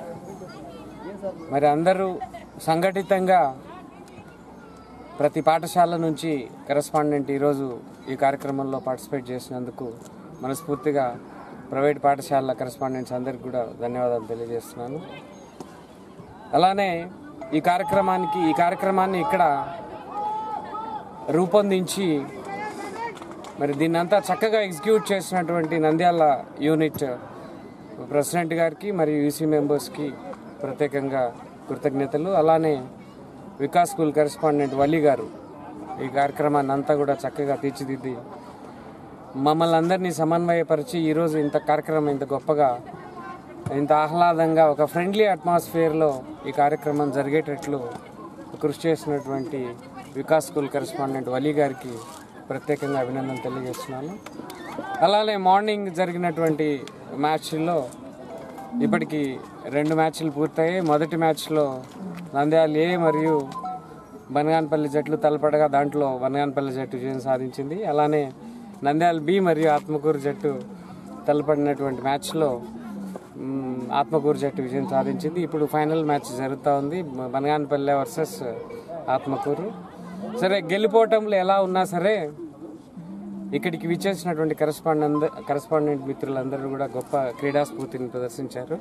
M: మరి అందరూ సంఘటితంగా ప్రతి పాఠశాల నుంచి కరెస్పాండెంట్ ఈరోజు ఈ కార్యక్రమంలో పార్టిసిపేట్ చేసినందుకు మనస్ఫూర్తిగా ప్రైవేట్ పాఠశాల కరెస్పాండెంట్స్ అందరికి కూడా ధన్యవాదాలు తెలియజేస్తున్నాను అలానే ఈ కార్యక్రమానికి ఈ కార్యక్రమాన్ని ఇక్కడ రూపొందించి మరి దీన్ని అంతా చక్కగా ఎగ్జిక్యూట్ చేసినటువంటి నంద్యాల యూనిట్ ప్రెసిడెంట్ గారికి మరియు యూసీ మెంబర్స్కి ప్రత్యేకంగా కృతజ్ఞతలు అలానే వికాస్ స్కూల్ కరెస్పాండెంట్ వల్లి గారు ఈ కార్యక్రమాన్ని అంతా కూడా చక్కగా తీర్చిదిద్ది మమ్మల్ని అందరినీ సమన్వయపరిచి ఈరోజు ఇంత కార్యక్రమం ఇంత గొప్పగా ఇంత ఆహ్లాదంగా ఒక ఫ్రెండ్లీ అట్మాస్ఫియర్లో ఈ కార్యక్రమం జరిగేటట్లు కృషి చేసినటువంటి వికాస్ స్కూల్ కరెస్పాండెంట్ వలీ గారికి ప్రత్యేకంగా అభినందనలు తెలియజేస్తున్నాను అలానే మార్నింగ్ జరిగినటువంటి మ్యాచ్ల్లో ఇప్పటికి రెండు మ్యాచ్లు పూర్తయ్యాయి మొదటి మ్యాచ్లో నంద్యాల ఏ మరియు బనగానపల్లి జట్లు తలపడగా దాంట్లో బనగానపల్లి జట్టు విజయం సాధించింది అలానే నంద్యాల బి మరియు ఆత్మకూరు జట్టు తలపడినటువంటి మ్యాచ్లో మ్, ఆత్మకూరు జట్టు విజయం సాధించింది ఇప్పుడు ఫైనల్ మ్యాచ్ జరుగుతూ ఉంది బనగానపల్లె వర్సెస్ ఆత్మకూరు సరే గెలిపోవటంలో ఎలా ఉన్నా సరే ఇక్కడికి విచ్చేసినటువంటి కరెస్పాండెంట్ కరెస్పాండెంట్ మిత్రులందరూ కూడా గొప్ప క్రీడా స్ఫూర్తిని ప్రదర్శించారు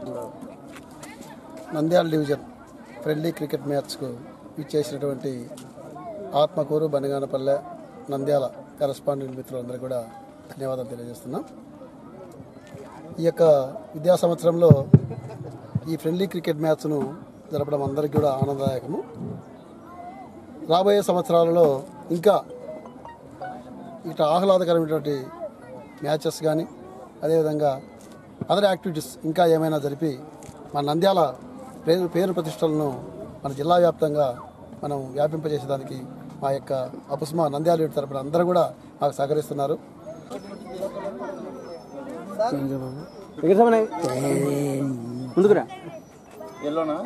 N: నంద్యాల డివిజన్ ఫ్రెండ్లీ క్రికెట్ మ్యాచ్కు ఇచ్చేసినటువంటి ఆత్మకూరు బనగానపల్లె నంద్యాల కరెస్పాండెంట్ మిత్రులందరూ కూడా ధన్యవాదాలు తెలియజేస్తున్నాం ఈ యొక్క విద్యా సంవత్సరంలో ఈ ఫ్రెండ్లీ క్రికెట్ మ్యాచ్ను జరపడం అందరికీ కూడా ఆనందదాయకము రాబోయే సంవత్సరాలలో ఇంకా ఇట్లా ఆహ్లాదకరమైనటువంటి మ్యాచెస్ కానీ అదేవిధంగా అదర్ యాక్టివిటీస్ ఇంకా ఏమైనా జరిపి మన నంద్యాల పేరు పేరు ప్రతిష్టలను మన జిల్లా వ్యాప్తంగా మనం వ్యాపింపజేసేదానికి మా యొక్క అపుస్మా నంద్యాల యూనిట్ తరపున అందరూ కూడా మాకు సహకరిస్తున్నారు
L: ముందుకురా
J: ఎల్లోనా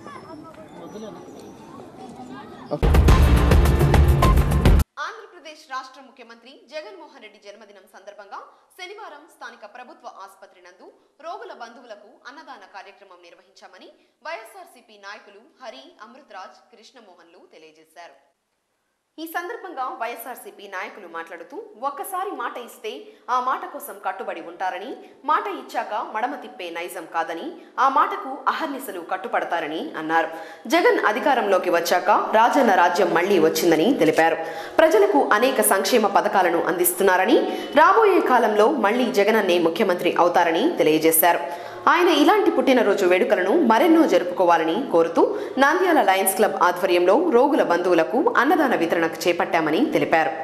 A: ఆంధ్రప్రదేశ్ రాష్ట్ర ముఖ్యమంత్రి జగన్మోహన్ రెడ్డి జన్మదినం సందర్భంగా శనివారం స్థానిక ప్రభుత్వ ఆసుపత్రి నందు రోగుల బంధువులకు అన్నదాన కార్యక్రమం నిర్వహించామని వైఎస్ఆర్సీపీ నాయకులు హరి అమృతరాజ్ కృష్ణమోహన్లు తెలియజేశారు ఈ సందర్భంగా వైఎస్ఆర్సీపీ నాయకులు మాట్లాడుతూ ఒక్కసారి మాట ఇస్తే ఆ మాట కోసం కట్టుబడి ఉంటారని మాట ఇచ్చాక మడమ తిప్పే నైజం కాదని ఆ మాటకు అహర్నిశలు కట్టుపడతారని అన్నారు జగన్ అధికారంలోకి వచ్చాక రాజన్న రాజ్యం మళ్లీ వచ్చిందని తెలిపారు ప్రజలకు అనేక సంక్షేమ పథకాలను అందిస్తున్నారని రాబోయే కాలంలో మళ్లీ జగనన్నే ముఖ్యమంత్రి అవుతారని తెలియజేశారు ఆయన ఇలాంటి పుట్టినరోజు వేడుకలను మరెన్నో జరుపుకోవాలని కోరుతూ నంద్యాల లయన్స్ క్లబ్ ఆధ్వర్యంలో రోగుల బంధువులకు అన్నదాన వితరణ చేపట్టామని తెలిపారు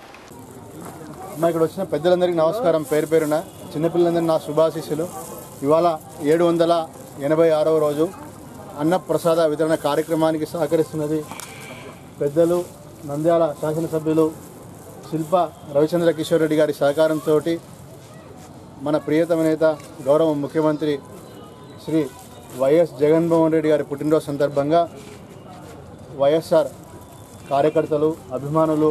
O: అమ్మ ఇక్కడ వచ్చిన పెద్దలందరికీ నమస్కారం పేరు పేరున చిన్నపిల్లలందరికీ నా శుభాశీస్సులు ఇవాళ ఏడు వందల ఎనభై ఆరవ రోజు అన్న ప్రసాద వితరణ కార్యక్రమానికి సహకరిస్తున్నది పెద్దలు నంద్యాల శాసనసభ్యులు శిల్ప రవిచంద్ర కిషోర్ రెడ్డి గారి సహకారంతో మన ప్రియతమ నేత గౌరవ ముఖ్యమంత్రి శ్రీ వైఎస్ జగన్మోహన్ రెడ్డి గారి పుట్టినరోజు సందర్భంగా వైఎస్ఆర్ కార్యకర్తలు అభిమానులు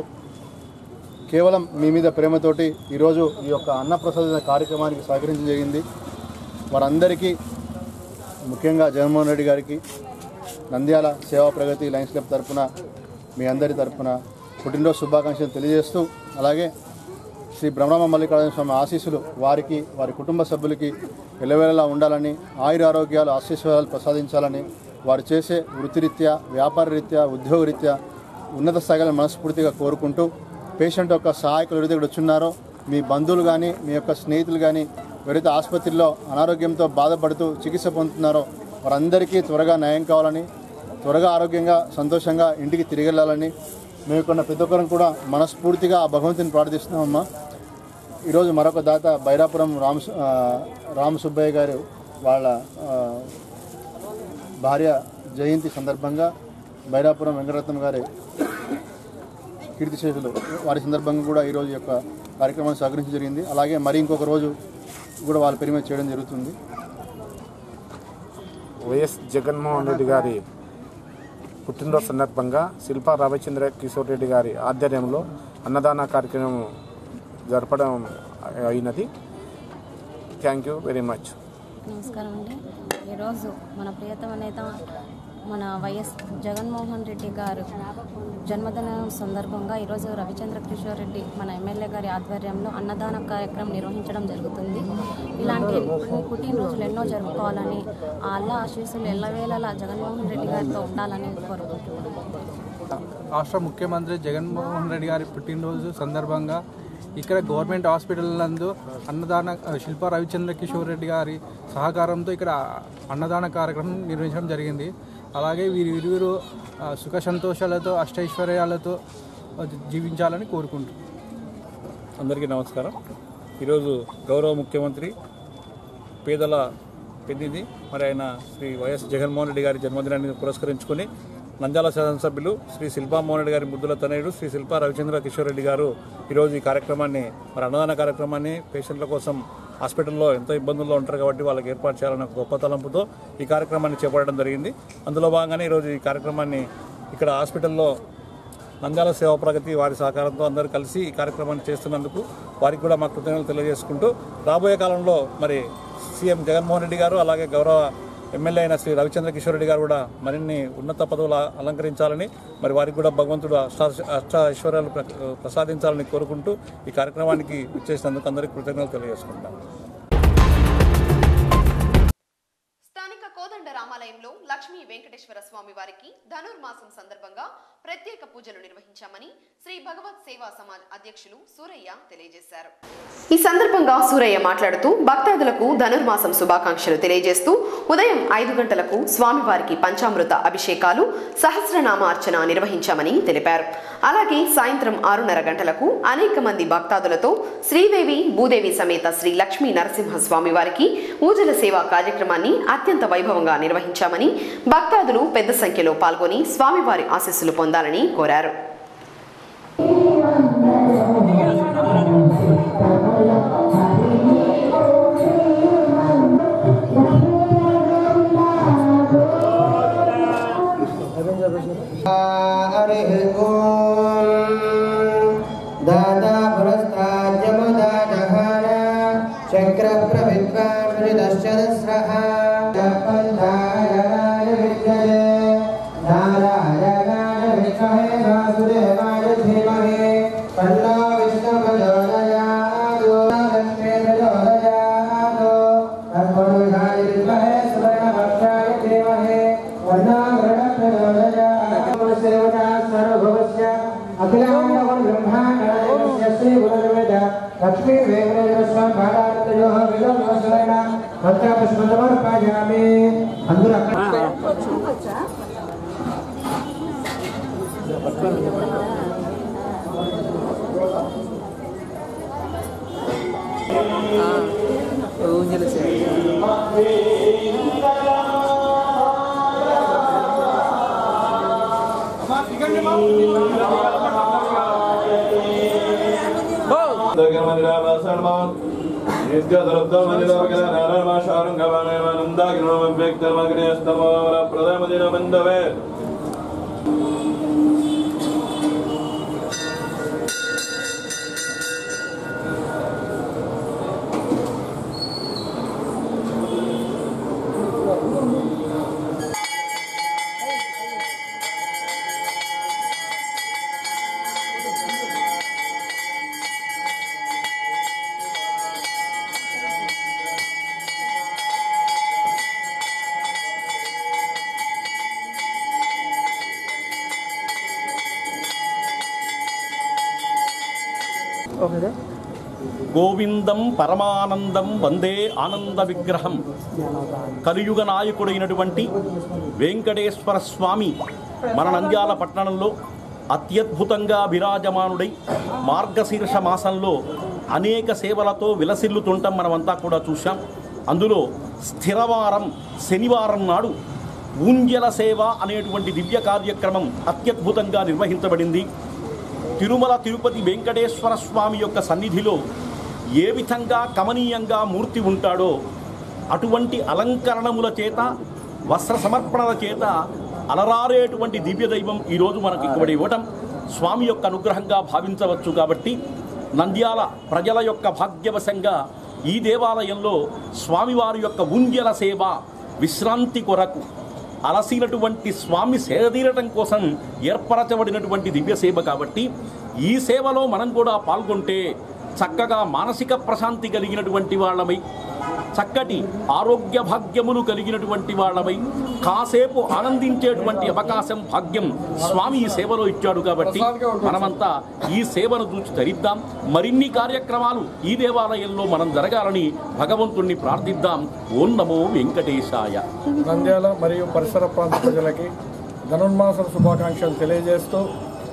O: కేవలం మీ మీద ప్రేమతోటి ఈరోజు ఈ యొక్క అన్నప్రసాద కార్యక్రమానికి సహకరించడం జరిగింది వారందరికీ ముఖ్యంగా జగన్మోహన్ రెడ్డి గారికి నంద్యాల సేవా ప్రగతి లయన్స్ క్లబ్ తరపున మీ అందరి తరపున పుట్టినరోజు శుభాకాంక్షలు తెలియజేస్తూ అలాగే శ్రీ బ్రహ్మరామ మల్లికార్జున స్వామి ఆశీస్సులు వారికి వారి కుటుంబ సభ్యులకి ఎల్లవేళలా ఉండాలని ఆయుర ఆరోగ్యాలు ఆశీస్వాదాలు ప్రసాదించాలని వారు చేసే వృత్తిరీత్యా వ్యాపార రీత్యా ఉద్యోగ రీత్యా ఉన్నత స్థాయిలో మనస్ఫూర్తిగా కోరుకుంటూ పేషెంట్ యొక్క సహాయకులు ఎవరైతే ఇక్కడ వచ్చున్నారో మీ బంధువులు కానీ మీ యొక్క స్నేహితులు కానీ ఎవరైతే ఆసుపత్రిలో అనారోగ్యంతో బాధపడుతూ చికిత్స పొందుతున్నారో వారందరికీ త్వరగా న్యాయం కావాలని త్వరగా ఆరోగ్యంగా సంతోషంగా ఇంటికి తిరిగి వెళ్ళాలని మేము కొన్న ప్రతి ఒక్కరం కూడా మనస్ఫూర్తిగా ఆ భగవంతుని ప్రార్థిస్తున్నామమ్మా ఈరోజు మరొక దాత బైరాపురం రామ్ ఆ, రామ్ సుబ్బయ్య గారు వాళ్ళ ఆ, భార్య జయంతి సందర్భంగా బైరాపురం వెంకటరత్నం గారి కీర్తిశేషులు వారి సందర్భంగా కూడా ఈరోజు ఈ యొక్క కార్యక్రమాన్ని సహకరించడం జరిగింది అలాగే మరి ఇంకొక రోజు కూడా వాళ్ళ పేరు మీద చేయడం జరుగుతుంది
P: వైఎస్ జగన్మోహన్ రెడ్డి గారి పుట్టినరోజు సందర్భంగా శిల్పా రవిచంద్ర కిషోర్ రెడ్డి గారి ఆధ్వర్యంలో అన్నదాన కార్యక్రమం జరపడం అయినది థ్యాంక్ యూ వెరీ మచ్
Q: నమస్కారం అండి ఈరోజు మన ప్రియతమ నేత మన వైఎస్ జగన్మోహన్ రెడ్డి గారు జన్మదిన సందర్భంగా ఈరోజు రవిచంద్ర కిషోర్ రెడ్డి మన ఎమ్మెల్యే గారి ఆధ్వర్యంలో అన్నదాన కార్యక్రమం నిర్వహించడం జరుగుతుంది ఇలాంటి పుట్టినరోజులు ఎన్నో జరుపుకోవాలని ఆ అల్లా ఆశీస్సులు ఎల్లవేళలా జగన్మోహన్ రెడ్డి గారితో ఉండాలని కోరుకుంటున్నాను
R: రాష్ట్ర ముఖ్యమంత్రి జగన్మోహన్ రెడ్డి గారి పుట్టినరోజు సందర్భంగా ఇక్కడ గవర్నమెంట్ హాస్పిటల్ నందు అన్నదాన శిల్ప రవిచంద్ర కిషోర్ రెడ్డి గారి సహకారంతో ఇక్కడ అన్నదాన కార్యక్రమం నిర్వహించడం జరిగింది అలాగే వీరి ఇరువురు ఆ, సుఖ సంతోషాలతో అష్టైశ్వర్యాలతో జీవించాలని కోరుకుంటున్నాను
S: అందరికీ నమస్కారం ఈరోజు గౌరవ ముఖ్యమంత్రి పేదల పెన్నిది మరి ఆయన శ్రీ వైఎస్ జగన్మోహన్ రెడ్డి గారి జన్మదినాన్ని పురస్కరించుకొని నంద్యాల శాసనసభ్యులు శ్రీ శిల్పామోహన్ రెడ్డి గారి ముద్దుల తనయుడు శ్రీ శిల్పా రవిచంద్ర కిషోర్ రెడ్డి గారు ఈరోజు ఈ కార్యక్రమాన్ని మరి అన్నదాన కార్యక్రమాన్ని పేషెంట్ల కోసం హాస్పిటల్లో ఎంతో ఇబ్బందుల్లో ఉంటారు కాబట్టి వాళ్ళకి ఏర్పాటు చేయాలన్న ఒక గొప్ప తలంపుతో ఈ కార్యక్రమాన్ని చేపట్టడం జరిగింది అందులో భాగంగానే ఈరోజు ఈ కార్యక్రమాన్ని ఇక్కడ హాస్పిటల్లో నంద్యాల సేవా ప్రగతి వారి సహకారంతో అందరూ కలిసి ఈ కార్యక్రమాన్ని చేస్తున్నందుకు వారికి కూడా మా కృతజ్ఞతలు తెలియజేసుకుంటూ రాబోయే కాలంలో మరి సీఎం జగన్మోహన్ రెడ్డి గారు అలాగే గౌరవ ఎమ్మెల్యే అయిన శ్రీ రవిచంద్ర కిషోర్ రెడ్డి గారు కూడా మరిన్ని ఉన్నత పదవులు అలంకరించాలని మరి వారికి కూడా భగవంతుడు అష్ట అష్ట ఐశ్వర్యాలు ప్ర- ప్రసాదించాలని కోరుకుంటూ ఈ కార్యక్రమానికి ఇచ్చేసినందుకు అందరికీ కృతజ్ఞతలు తెలియజేసుకుంటాం
A: స్థానిక కోదండ రామాలయంలో లక్ష్మీ వెంకటేశ్వర స్వామి వారికి ధనుర్మాసం సందర్భంగా ప్రత్యేక పూజలు నిర్వహించామని శ్రీ భగవత్ సేవా సమాజ్ అధ్యక్షులు సూరయ్య తెలియజేశారు ఈ సందర్భంగా సూరయ్య మాట్లాడుతూ భక్తాదులకు ధనుర్మాసం శుభాకాంక్షలు తెలియజేస్తూ ఉదయం ఐదు గంటలకు స్వామివారికి పంచామృత అభిషేకాలు సహస్రనామ అర్చన నిర్వహించామని తెలిపారు అలాగే సాయంత్రం ఆరున్నర గంటలకు అనేక మంది భక్తాదులతో శ్రీదేవి భూదేవి సమేత శ్రీ లక్ష్మీ నరసింహ స్వామి వారికి ఊజల సేవా కార్యక్రమాన్ని అత్యంత వైభవంగా నిర్వహించామని భక్తాదులు పెద్ద సంఖ్యలో పాల్గొని స్వామివారి ఆశీస్సులు పొందాలని కోరారు
T: हरिः ॐ दादा पुरस्ताद्यमुदाजहार चक्रप्रविद्वान् दस्रः नारायणाय विद्महे वासुदेवाय धीमहि तन्नो विष्णुप्रचोदयात् लक्ष्मी प्रचोदयात् तत्पुरुषाय विद्महे सुवर्णभक्षाय धीमहि तन्नो वरुणः प्रचोदयात् सेवता सर्वभवस्य अखिलाण्डवं ब्रह्माण्डस्य श्रीगुरुर्वेद लक्ष्मी वेङ्कटेश्वर स्वामी पादार्थयोः विलोकस्वरेण మంత్రపుష్పమర్పయామి అందరూ
U: గోవిందం పరమానందం వందే ఆనంద విగ్రహం కలియుగ నాయకుడైనటువంటి వెంకటేశ్వర స్వామి మన నంద్యాల పట్టణంలో అత్యద్భుతంగా విరాజమానుడై మార్గశీర్ష మాసంలో అనేక సేవలతో విలసిల్లుతుంటాం మనమంతా కూడా చూశాం అందులో స్థిరవారం శనివారం నాడు ఊంజల సేవ అనేటువంటి దివ్య కార్యక్రమం అత్యద్భుతంగా నిర్వహించబడింది తిరుమల తిరుపతి వెంకటేశ్వర స్వామి యొక్క సన్నిధిలో ఏ విధంగా కమనీయంగా మూర్తి ఉంటాడో అటువంటి అలంకరణముల చేత వస్త్ర సమర్పణల చేత అలరారేటువంటి దివ్య దైవం ఈరోజు మనకి ఇక్కడ ఇవ్వటం స్వామి యొక్క అనుగ్రహంగా భావించవచ్చు కాబట్టి నంద్యాల ప్రజల యొక్క భాగ్యవశంగా ఈ దేవాలయంలో స్వామివారి యొక్క ఉంజల సేవ విశ్రాంతి కొరకు అలసినటువంటి స్వామి సేదీరటం కోసం ఏర్పరచబడినటువంటి దివ్య సేవ కాబట్టి ఈ సేవలో మనం కూడా పాల్గొంటే చక్కగా మానసిక ప్రశాంతి కలిగినటువంటి వాళ్ళమై చక్కటి ఆరోగ్య భాగ్యములు కలిగినటువంటి వాళ్ళమై కాసేపు ఆనందించేటువంటి అవకాశం భాగ్యం స్వామి ఈ సేవలో ఇచ్చాడు కాబట్టి మనమంతా ఈ సేవను చూసి ధరిద్దాం మరిన్ని కార్యక్రమాలు ఈ దేవాలయంలో మనం జరగాలని భగవంతుణ్ణి ప్రార్థిద్దాం ఓం నమో వెంకటేశాయ
V: నంద్యాల మరియు పరిసర ప్రాంత ప్రజలకి ధనుర్మాసం శుభాకాంక్షలు తెలియజేస్తూ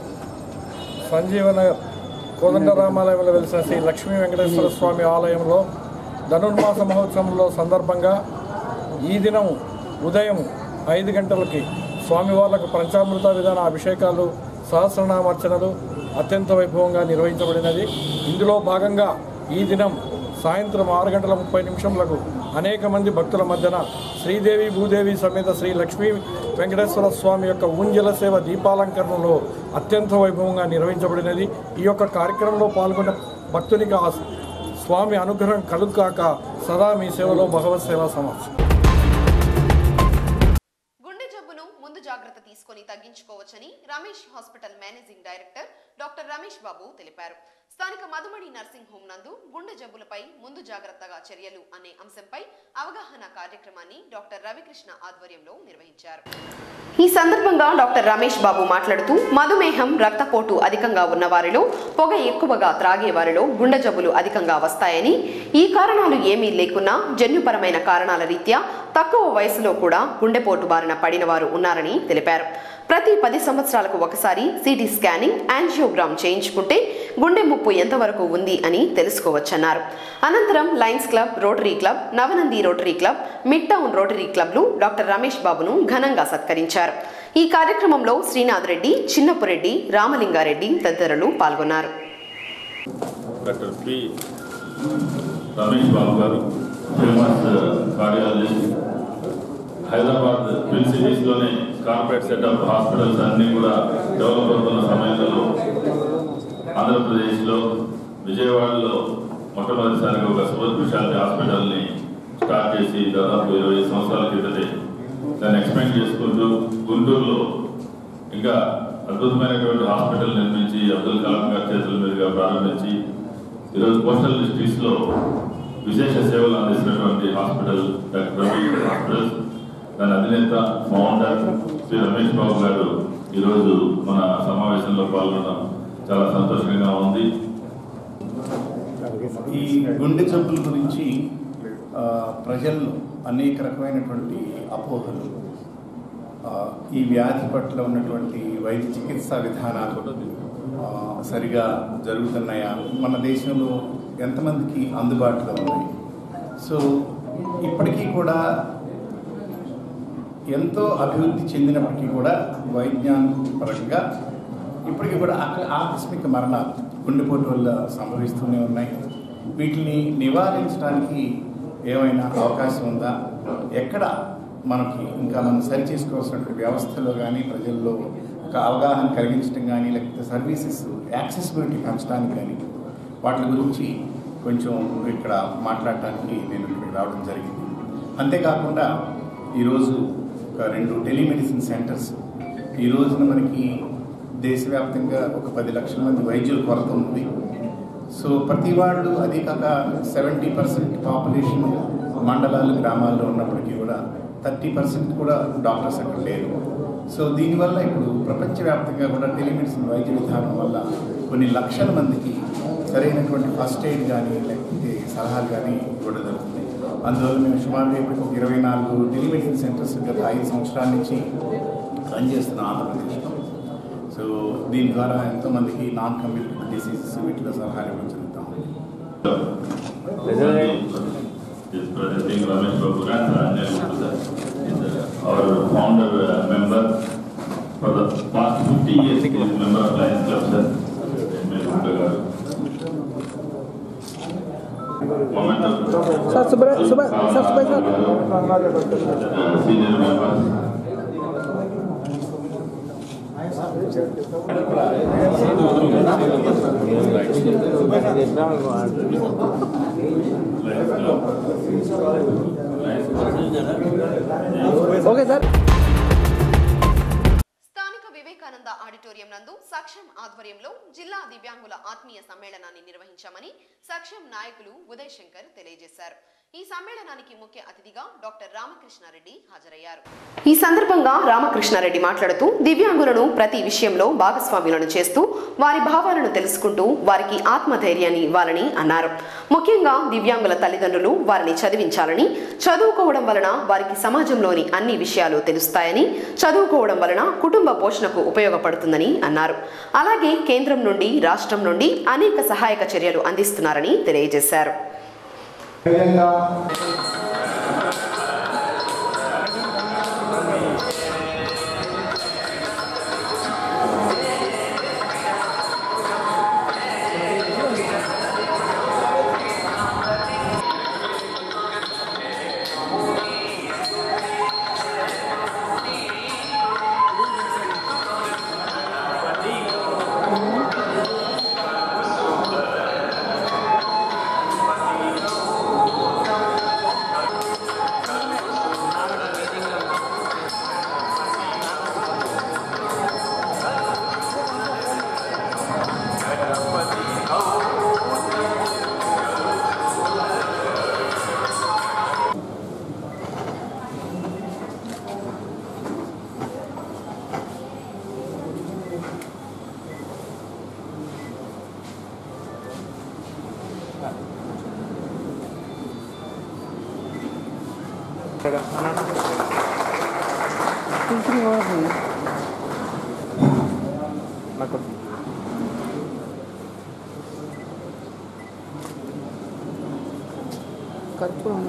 V: సంజీవనగర్ కోదండరామాలయంలో వెలిసిన శ్రీ లక్ష్మీ వెంకటేశ్వర స్వామి ఆలయంలో ధనుర్మాస మహోత్సవంలో సందర్భంగా ఈ దినం ఉదయం ఐదు గంటలకి స్వామివార్లకు పంచామృత విధాన అభిషేకాలు సహస్రనామార్చనలు అత్యంత వైభవంగా నిర్వహించబడినది ఇందులో భాగంగా ఈ దినం సాయంత్రం ఆరు గంటల ముప్పై నిమిషంలకు అనేక మంది భక్తుల మధ్యన శ్రీదేవి భూదేవి సమేత శ్రీ లక్ష్మీ వెంకటేశ్వర స్వామి యొక్క ఊంజల సేవ దీపాలంకరణలో అత్యంత వైభవంగా నిర్వహించబడినది ఈ యొక్క కార్యక్రమంలో పాల్గొన్న భక్తునికి ఆ స్వామి అనుగ్రహం కలుగుకాక సదా మీ సేవలో భగవత్ సేవా సమస్య
A: గుండె జబ్బును ముందు జాగ్రత్త తీసుకొని తగ్గించుకోవచ్చని Ramesh hospital managing director doctor Ramesh Babu తెలిపారు స్థానిక మధుమణి నర్సింగ్ హోం నందు గుండె జబ్బులపై ముందు జాగ్రత్తగా చర్యలు అనే అంశంపై అవగాహన కార్యక్రమాన్ని డాక్టర్ రవికృష్ణ ఆధ్వర్యంలో నిర్వహించారు ఈ సందర్భంగా డాక్టర్ రమేష్ బాబు మాట్లాడుతూ మధుమేహం రక్తపోటు అధికంగా ఉన్న వారిలో పొగ ఎక్కువగా త్రాగే వారిలో గుండె జబ్బులు అధికంగా వస్తాయని ఈ కారణాలు ఏమీ లేకున్నా జన్యుపరమైన కారణాల రీత్యా తక్కువ వయసులో కూడా గుండెపోటు బారిన పడిన వారు ఉన్నారని తెలిపారు ప్రతి పది సంవత్సరాలకు ఒకసారి సిటీ స్కానింగ్ యాంజియోగ్రామ్ చేయించుకుంటే గుండె ముప్పు ఎంతవరకు ఉంది అని తెలుసుకోవచ్చన్నారు అనంతరం lions club rotary club Navanandi rotary club mid town rotary క్లబ్లు డాక్టర్ రమేష్ బాబును ఘనంగా సత్కరించారు ఈ కార్యక్రమంలో శ్రీనాథ్ రెడ్డి చిన్నపురెడ్డి రామలింగారెడ్డి తదితరులు పాల్గొన్నారు
C: doctor P Ramesh Babu garu famous cardiologist Hyderabad twin సిటీస్లోనే కార్పొరేట్ సెటప్ హాస్పిటల్స్ అన్నీ కూడా డెవలప్ అవుతున్న సమయంలో ఆంధ్రప్రదేశ్లో విజయవాడలో మొట్టమొదటిసారిగా ఒక సూపర్ స్పెషాలిటీ హాస్పిటల్ని స్టార్ట్ చేసి దాదాపు ఇరవై సంవత్సరాల క్రితటే దాన్ని ఎక్స్పెండ్ చేసుకుంటూ గుంటూరులో ఇంకా అద్భుతమైనటువంటి హాస్పిటల్ నిర్మించి అబ్దుల్ కలాం గారి చేతుల మీదుగా ప్రారంభించి ఈరోజు పోస్టల్ డిస్ట్రిక్ట్స్లో విశేష సేవలు అందిస్తున్నటువంటి హాస్పిటల్ డాక్టర్ రవి హాస్పిటల్స్ దాని అధినేత ఫౌండర్ శ్రీ రమేష్ బాబు గారు ఈరోజు మన సమావేశంలో పాల్గొనడం చాలా సంతోషంగా ఉంది
G: ఈ గుండె జబ్బుల గురించి ఆ, ప్రజల్లో అనేక రకమైనటువంటి అపోహలు ఆ, ఈ వ్యాధి పట్ల ఉన్నటువంటి వైద్య చికిత్సా విధానాలు ఆ, సరిగా జరుగుతున్నాయా మన దేశంలో ఎంతమందికి అందుబాటులో ఉన్నాయి సో ఇప్పటికీ కూడా ఎంతో అభివృద్ధి చెందినప్పటికీ కూడా వైజ్ఞానిక పరంగా ఇప్పటికీ కూడా ఆక- ఆకస్మిక మరణాలు గుండెపోటు వల్ల సంభవిస్తూనే ఉన్నాయి వీటిని నివారించడానికి ఏమైనా అవకాశం ఉందా ఎక్కడ మనకి ఇంకా మనం సరి చేసుకోవాల్సినటువంటి వ్యవస్థలో కానీ ప్రజల్లో ఒక అవగాహన కలిగించడం కానీ లేకపోతే సర్వీసెస్ యాక్సెసిబిలిటీ పెంచడానికి కానీ వాటి గురించి కొంచెం ఇక్కడ మాట్లాడటానికి నేను ఇక్కడికి రావడం జరిగింది అంతేకాకుండా ఈరోజు ఒక రెండు టెలిమెడిసిన్ సెంటర్స్ ఈ రోజున మనకి దేశవ్యాప్తంగా ఒక పది లక్షల మంది వైద్యుల కొరత ఉంది సో ప్రతి వాళ్ళు అది కాక సెవెంటీ పర్సెంట్ పాపులేషన్ మండలాలు గ్రామాల్లో ఉన్నప్పటికీ కూడా థర్టీ పర్సెంట్ కూడా డాక్టర్స్ అక్కడ లేరు సో దీనివల్ల ఇప్పుడు ప్రపంచవ్యాప్తంగా కూడా టెలిమెడిసిన్ వైద్య విధానం వల్ల కొన్ని లక్షల మందికి సరైనటువంటి ఫస్ట్ ఎయిడ్ కానీ లేకపోతే సలహాలు కానీ ఇవ్వడం జరుగుతుంది అందువల్ల మేము సుమారుగా ఇప్పుడు ఒక ఇరవై నాలుగు టెలిమెడిసిన్ సెంటర్స్ గత ఐదు సంవత్సరాల నుంచి రన్ చేస్తున్నాం ఆంధ్రప్రదేశ్లో సో దీని ద్వారా ఎంతోమందికి నాన్ కమ్యూనికేబుల్ డిసీజెస్ వీటిలో సలహాలు ఇవ్వడం జరుగుతాం
C: is presenting Ramesh Babu and Ranjay Gupta, is uh, our founder uh, member for the past 50 years. He is member of Lions Club, sir. Ranjay Gupta garu. Moment of
W: Sir, Subra, Subra, sir, Subra, sir.
C: uh, senior members.
W: Okay sir
A: స్థానిక Vivekananda auditorium నందు సక్షం ఆధ్వర్యంలో జిల్లా దివ్యాంగుల ఆత్మీయ సమ్మేళనాన్ని నిర్వహించామని సక్షం నాయకులు ఉదయ్ శంకర్ తెలియజేశారు ఈ సమ్మేళనానికి ముఖ్య అతిథిగా డాక్టర్ రామకృష్ణారెడ్డి హాజరయ్యారు ఈ సందర్భంగా రామకృష్ణారెడ్డి మాట్లాడుతూ దివ్యాంగులను ప్రతి విషయంలో భాగస్వాములను చేస్తూ వారి భావాలను తెలుసుకుంటూ వారికి ఆత్మధైర్యాన్ని ఇవ్వాలని అన్నారు ముఖ్యంగా దివ్యాంగుల తల్లిదండ్రులు వారిని చదివించాలని చదువుకోవడం వలన వారికి సమాజంలోని అన్ని విషయాలు తెలుస్తాయని చదువుకోవడం వలన కుటుంబ పోషణకు ఉపయోగపడుతుందని అన్నారు అలాగే కేంద్రం నుండి రాష్ట్రం నుండి అనేక సహాయక చర్యలు అందిస్తున్నారని తెలియజేశారు
T: విధంగా
M: ఇక్కడ నాకు
K: కర్పూరం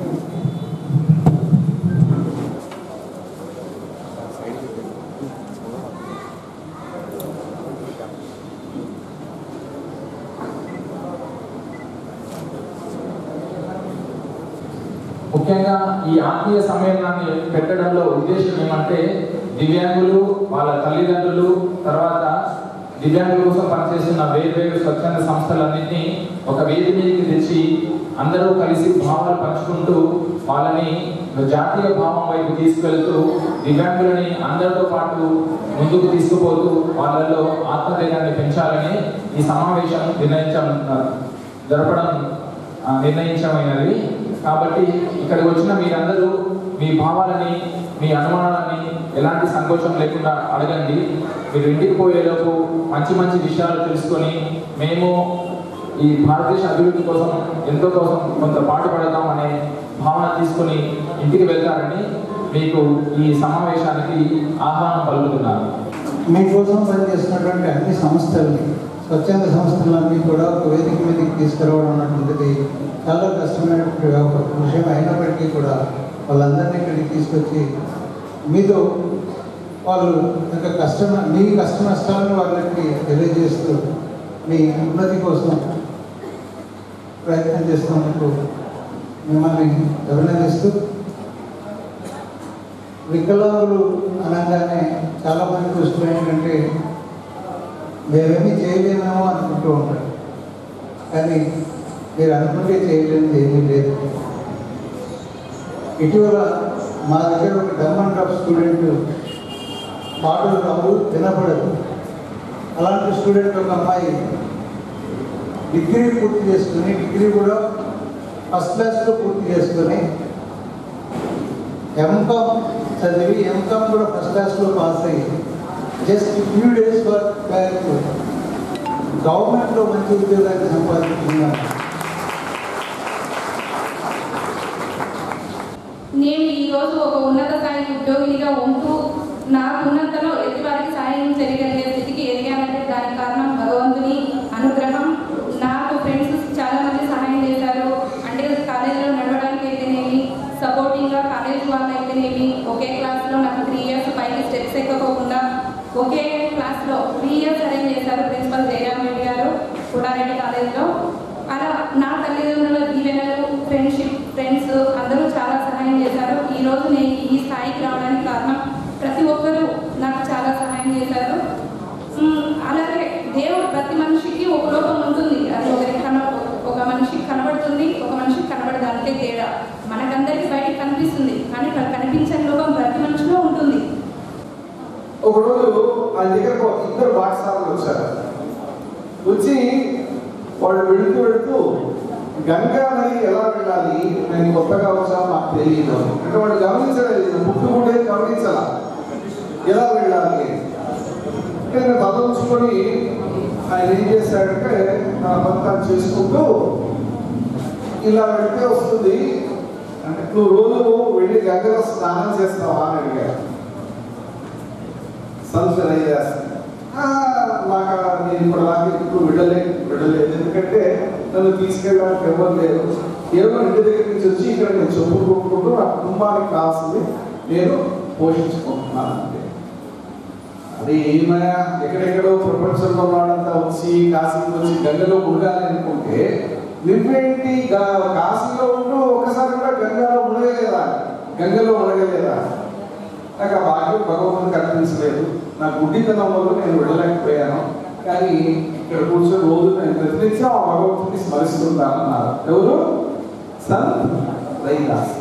D: ముఖ్యంగా ఈ ఆత్మీయ సమ్మేళనాన్ని పెట్టడంలో ఉద్దేశం ఏమంటే దివ్యాంగులు వాళ్ళ తల్లిదండ్రులు తర్వాత దివ్యాంగుల కోసం పనిచేస్తున్న వేర్వేరు స్వచ్ఛంద సంస్థలన్నింటినీ ఒక వేది మీదకి తెచ్చి అందరూ కలిసి భావాలు పంచుకుంటూ వాళ్ళని జాతీయ భావం వైపు తీసుకెళ్తూ దివ్యాంగులని అందరితో పాటు ముందుకు తీసుకుపోతూ వాళ్ళలో ఆత్మధైర్యాన్ని పెంచాలని ఈ సమావేశం నిర్ణయించ జరపడం ఆ, నిర్ణయించమైనది కాబట్టి ఇక్కడికి వచ్చిన మీరందరూ మీ భావాలని మీ అనుమానాలని ఎలాంటి సంకోచం లేకుండా అడగండి మీరు ఇంటికి పోయేలోపు మంచి మంచి విషయాలు తెలుసుకొని మేము ఈ భారతదేశ అభివృద్ధి కోసం ఎంతో కోసం కొంత పాటుపడదాం అనే భావన తీసుకొని ఇంటికి వెళ్తారని మీకు ఈ సమావేశానికి ఆహ్వానం పలుకుతున్నాను
E: మీకోసం పనిచేస్తున్నటువంటి అన్ని సంస్థల్ని స్వచ్ఛంద సంస్థలన్నీ కూడా ఒక వేదిక మీదకి తీసుకురావడం అన్నటువంటిది చాలా కష్టమైనటువంటి ఒక విషయం అయినప్పటికీ కూడా వాళ్ళందరినీ ఇక్కడికి తీసుకొచ్చి మీతో వాళ్ళు యొక్క కష్ట మీ కష్ట నష్టాలను వాళ్ళకి తెలియజేస్తూ మీ ఉన్నతి కోసం ప్రయత్నం చేస్తున్నందుకు మిమ్మల్ని అభినందిస్తూ వికలాంగులు అనగానే చాలా మంది దృష్టిలో ఏంటంటే మేమేమీ చేయలేమేమో అనుకుంటూ ఉంటారు కానీ మీరు అనుకుంటే చేయలేనిది ఏమీ లేదు ఇటీవల మా దగ్గర ఒక డమ్ అండ్ ఆఫ్ స్టూడెంట్ పాటలు రావు వినపడదు అలాంటి స్టూడెంట్ ఒక అమ్మాయి డిగ్రీ పూర్తి చేసుకుని డిగ్రీ కూడా ఫస్ట్ క్లాస్లో పూర్తి చేసుకొని ఎంకామ్ చదివి ఎంకామ్ కూడా ఫస్ట్ క్లాస్లో పాస్ అయ్యి జస్ట్ ఫ్యూ డేస్ బ్యాక్ గవర్నమెంట్లో మంచి ఉద్యోగాన్ని సంపాదించుకున్నాను
F: నేను ఈరోజు ఒక ఉన్నత స్థాయి ఉద్యోగినిగా ఉంటూ నాకున్నంతలో ఎదుటివారికి సాయం చేయగలిగే స్థితికి ఎదిగానంటే దానికి కారణం భగవంతుని అనుగ్రహం నాకు ఫ్రెండ్స్ చాలా మంది సహాయం చేశారు అంటే కాలేజీలో నడవడానికి అయితేనేమి సపోర్టింగ్గా కాలేజ్ వాళ్ళు అయితేనేమి ఒకే క్లాస్లో నాకు త్రీ ఇయర్స్ పైకి స్టెప్స్ ఎక్కకోకుండా ఒకే క్లాస్లో త్రీ ఇయర్స్ అరేంజ్ చేశారు ప్రిన్సిపల్ జయరామ్ రెడ్డి గారు కుడారెడ్డి కాలేజ్లో అలా నా తల్లిదండ్రుల దీవెనలు ఫ్రెండ్షిప్ ఫ్రెండ్స్ అందరూ చాలా సహాయం చేశారు ఈ రోజు నేను ఈ స్థాయికి రావడానికి కారణం ప్రతి ఒక్కరూ నాకు చాలా సహాయం చేశారు మ్మ్, అలాగే దేవుడు ప్రతి మనిషికి ఒక లోపం ఉంటుంది అది ఒకరికి కన ఒక మనిషికి కనబడుతుంది ఒక మనిషికి కనబడదు అంతే తేడా మనకందరికి బయటికి కనిపిస్తుంది కానీ ఇక్కడ కనిపించని లోపం ప్రతి మనిషిలో ఉంటుంది
X: ఒకరోజు నా దగ్గరకు ఒక ఇద్దరు పాఠశాలలు వచ్చారు వచ్చి వాడు వెళుతూ వెళుతూ గంగా నది ఎలా వెళ్ళాలి నేను కొత్తగా వచ్చాను నాకు తెలియదు అంటే వాడు గమనించలేదు పుట్టుకుంటే గమనించాల ఎలా వెళ్ళాలి అంటే నేను తలంచుకొని ఆయన ఏం చేశాడంటే నా పని తాను చేసుకుంటూ ఇలా వెళ్తే వస్తుంది అంటే నువ్వు రోజు వెళ్ళి గంగలో స్నానం చేస్తావా అని అడిగాడు సంస్థలు ఏం చేస్తాను నాకు నేను ఇప్పుడు నాకు ఇప్పుడు విడలేదు విడలేదు ఎందుకంటే నన్ను తీసుకెళ్ళడానికి ఎవరు లేరు ఏమో ఇంటి దగ్గర నుంచి వచ్చి ఇక్కడ నేను చెప్పులు కొట్టుకుంటూ నా కుటుంబానికి కావాల్సింది నేను పోషించుకుంటున్నాను అంతే అది ఏమైనా ఎక్కడెక్కడో ప్రపంచంలో వాళ్ళంతా వచ్చి కాశీకి వచ్చి గంగలో మునగాలి అనుకుంటే నువ్వేంటి గా- కాశీలో ఉంటూ ఒకసారి కూడా గంగలో మునగలేదా గంగలో మునగలేదా నాకు ఆ భాగ్యం భగవంతుడు కనిపించలేదు నా గుడ్డితనం వల్ల నేను వెళ్ళలేకపోయాను కానీ ఇక్కడ కూర్చొని రోజు నేను ప్రతినిత్యం ఆ భగవంతుడిని స్మరిస్తుంటానన్నారు ఎవరు సంత్ రైదాస్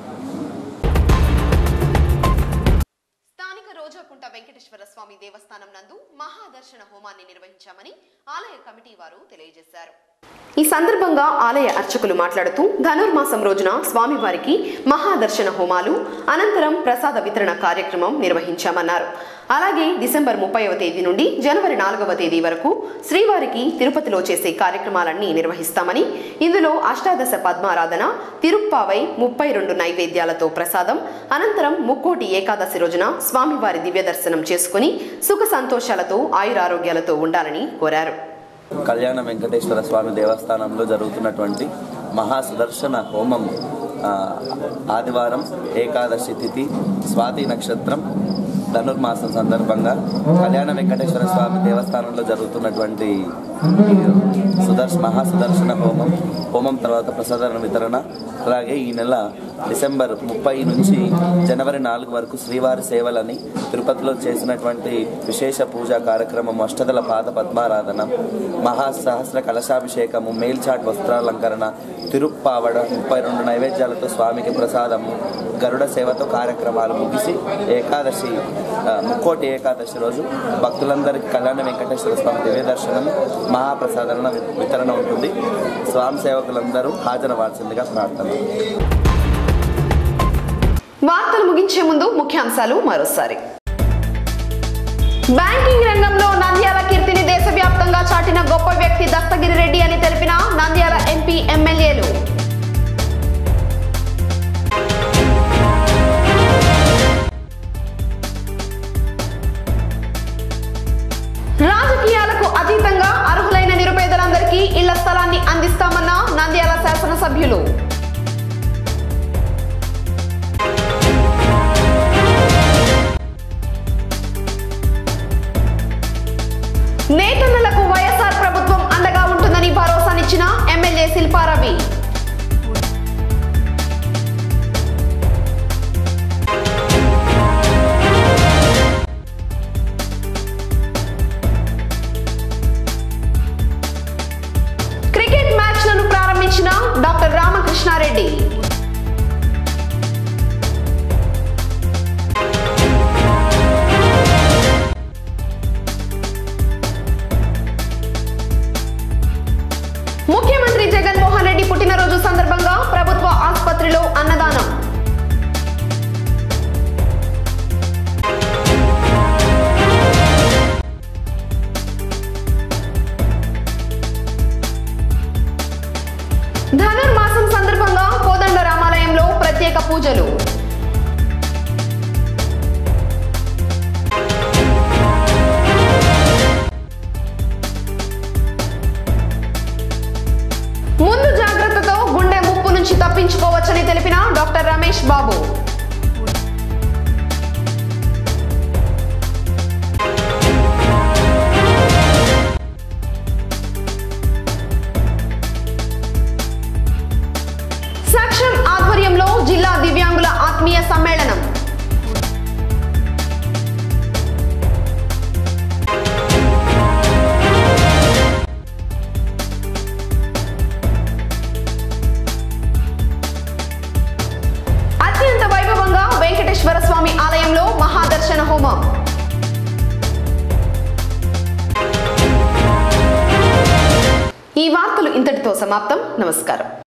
A: స్థానిక రోజాకుంట వెంకటేశ్వర స్వామి దేవస్థానం నందు మహాదర్శన హోమాన్ని నిర్వహించామని ఆలయ కమిటీ వారు తెలియజేశారు ఈ సందర్భంగా ఆలయ అర్చకులు మాట్లాడుతూ ధనుర్మాసం రోజున స్వామివారికి మహాదర్శన హోమాలు అనంతరం ప్రసాద వితరణ కార్యక్రమం నిర్వహించామన్నారు అలాగే డిసెంబర్ ముప్పైవ తేదీ నుండి జనవరి నాలుగవ తేదీ వరకు శ్రీవారికి తిరుపతిలో చేసే కార్యక్రమాలన్నీ నిర్వహిస్తామని ఇందులో అష్టాదశ పద్మారాధన తిరుప్పావై ముప్పై రెండు నైవేద్యాలతో ప్రసాదం అనంతరం ముక్కోటి ఏకాదశి రోజున స్వామివారి దివ్య దర్శనం చేసుకుని సుఖ సంతోషాలతో ఆయురారోగ్యాలతో ఉండాలని కోరారు
B: కళ్యాణ వెంకటేశ్వర స్వామి దేవస్థానంలో జరుగుతున్నటువంటి మహా సుదర్శన హోమం ఆ, ఆదివారం ఏకాదశి తిథి స్వాతి నక్షత్రం ధనుర్మాసం సందర్భంగా కళ్యాణ వెంకటేశ్వర స్వామి దేవస్థానంలో జరుగుతున్నటువంటి సుదర్శ మహా సుదర్శన హోమం హోమం తర్వాత ప్రసాదన వితరణ అలాగే ఈ నెల డిసెంబర్ ముప్పై నుంచి జనవరి నాలుగు వరకు శ్రీవారి సేవలని తిరుపతిలో చేసినటువంటి విశేష పూజా కార్యక్రమం అష్టదల పాద పద్మారాధన మహా సహస్ర కలశాభిషేకము మేల్చాట్ వస్త్రాలంకరణ తిరుప్పావడ ముప్పై రెండు నైవేద్యాలతో స్వామికి ప్రసాదము గరుడ సేవతో కార్యక్రమాలు ముగిసి ఏకాదశి ఆ, ముక్కోటి ఏకాదశి రోజు భక్తులందరికీ కళ్యాణ వెంకటేశ్వర స్వామి దివ్య దర్శనం మహాప్రసాదన వితరణ ఉంటుంది స్వామి సేవకులందరూ హాజరవ్వాల్సిందిగా ప్రార్థన
A: వార్తలు ముగించే ముందు ముఖ్యాంశాలు మరోసారి బ్యాంకింగ్ రంగంలో నంద్యాల కీర్తిని దేశవ్యాప్తంగా చాటిన గొప్ప వ్యక్తి దస్తగిరి రెడ్డి అని తెలిపిన నంద్యాల ఎంపీ ఎమ్మెల్యేలు రాజకీయాలకు అతీతంగా అర్హులైన నిరుపేదలందరికీ ఇళ్ల స్థలాన్ని అందిస్తామన్న నంద్యాల శాసనసభ్యులు నేతన్నలకు వైఎస్ఆర్ ప్రభుత్వం అండగా ఉంటుందని భరోసానిచ్చిన ఎమ్మెల్యే శిల్పారవి క్రికెట్ మ్యాచ్లను ప్రారంభించిన డాక్టర్ రామకృష్ణారెడ్డి ముఖ్యమంత్రి జగన్మోహన్ రెడ్డి పుట్టినరోజు సందర్భంగా ప్రభుత్వ ఆసుపత్రిలో అన్నదానం ధనుర్మాసం సందర్భంగా కోదండ రామాలయంలో ప్రత్యేక పూజలు ముందు జాగ్రత్తతో గుండె ముప్పు నుంచి తప్పించుకోవచ్చని తెలిపిన డాక్టర్ రమేష్ బాబు సాక్ష్యం ఆధ్వర్యంలో జిల్లా దివ్యాంగుల ఆత్మీయ సమ్మేళనం అత్యంత వైభవంగా వెంకటేశ్వర స్వామి ఆలయంలో మహాదర్శన హోమం ఈ వార్తలు ఇంతటితో సమాప్తం నమస్కారం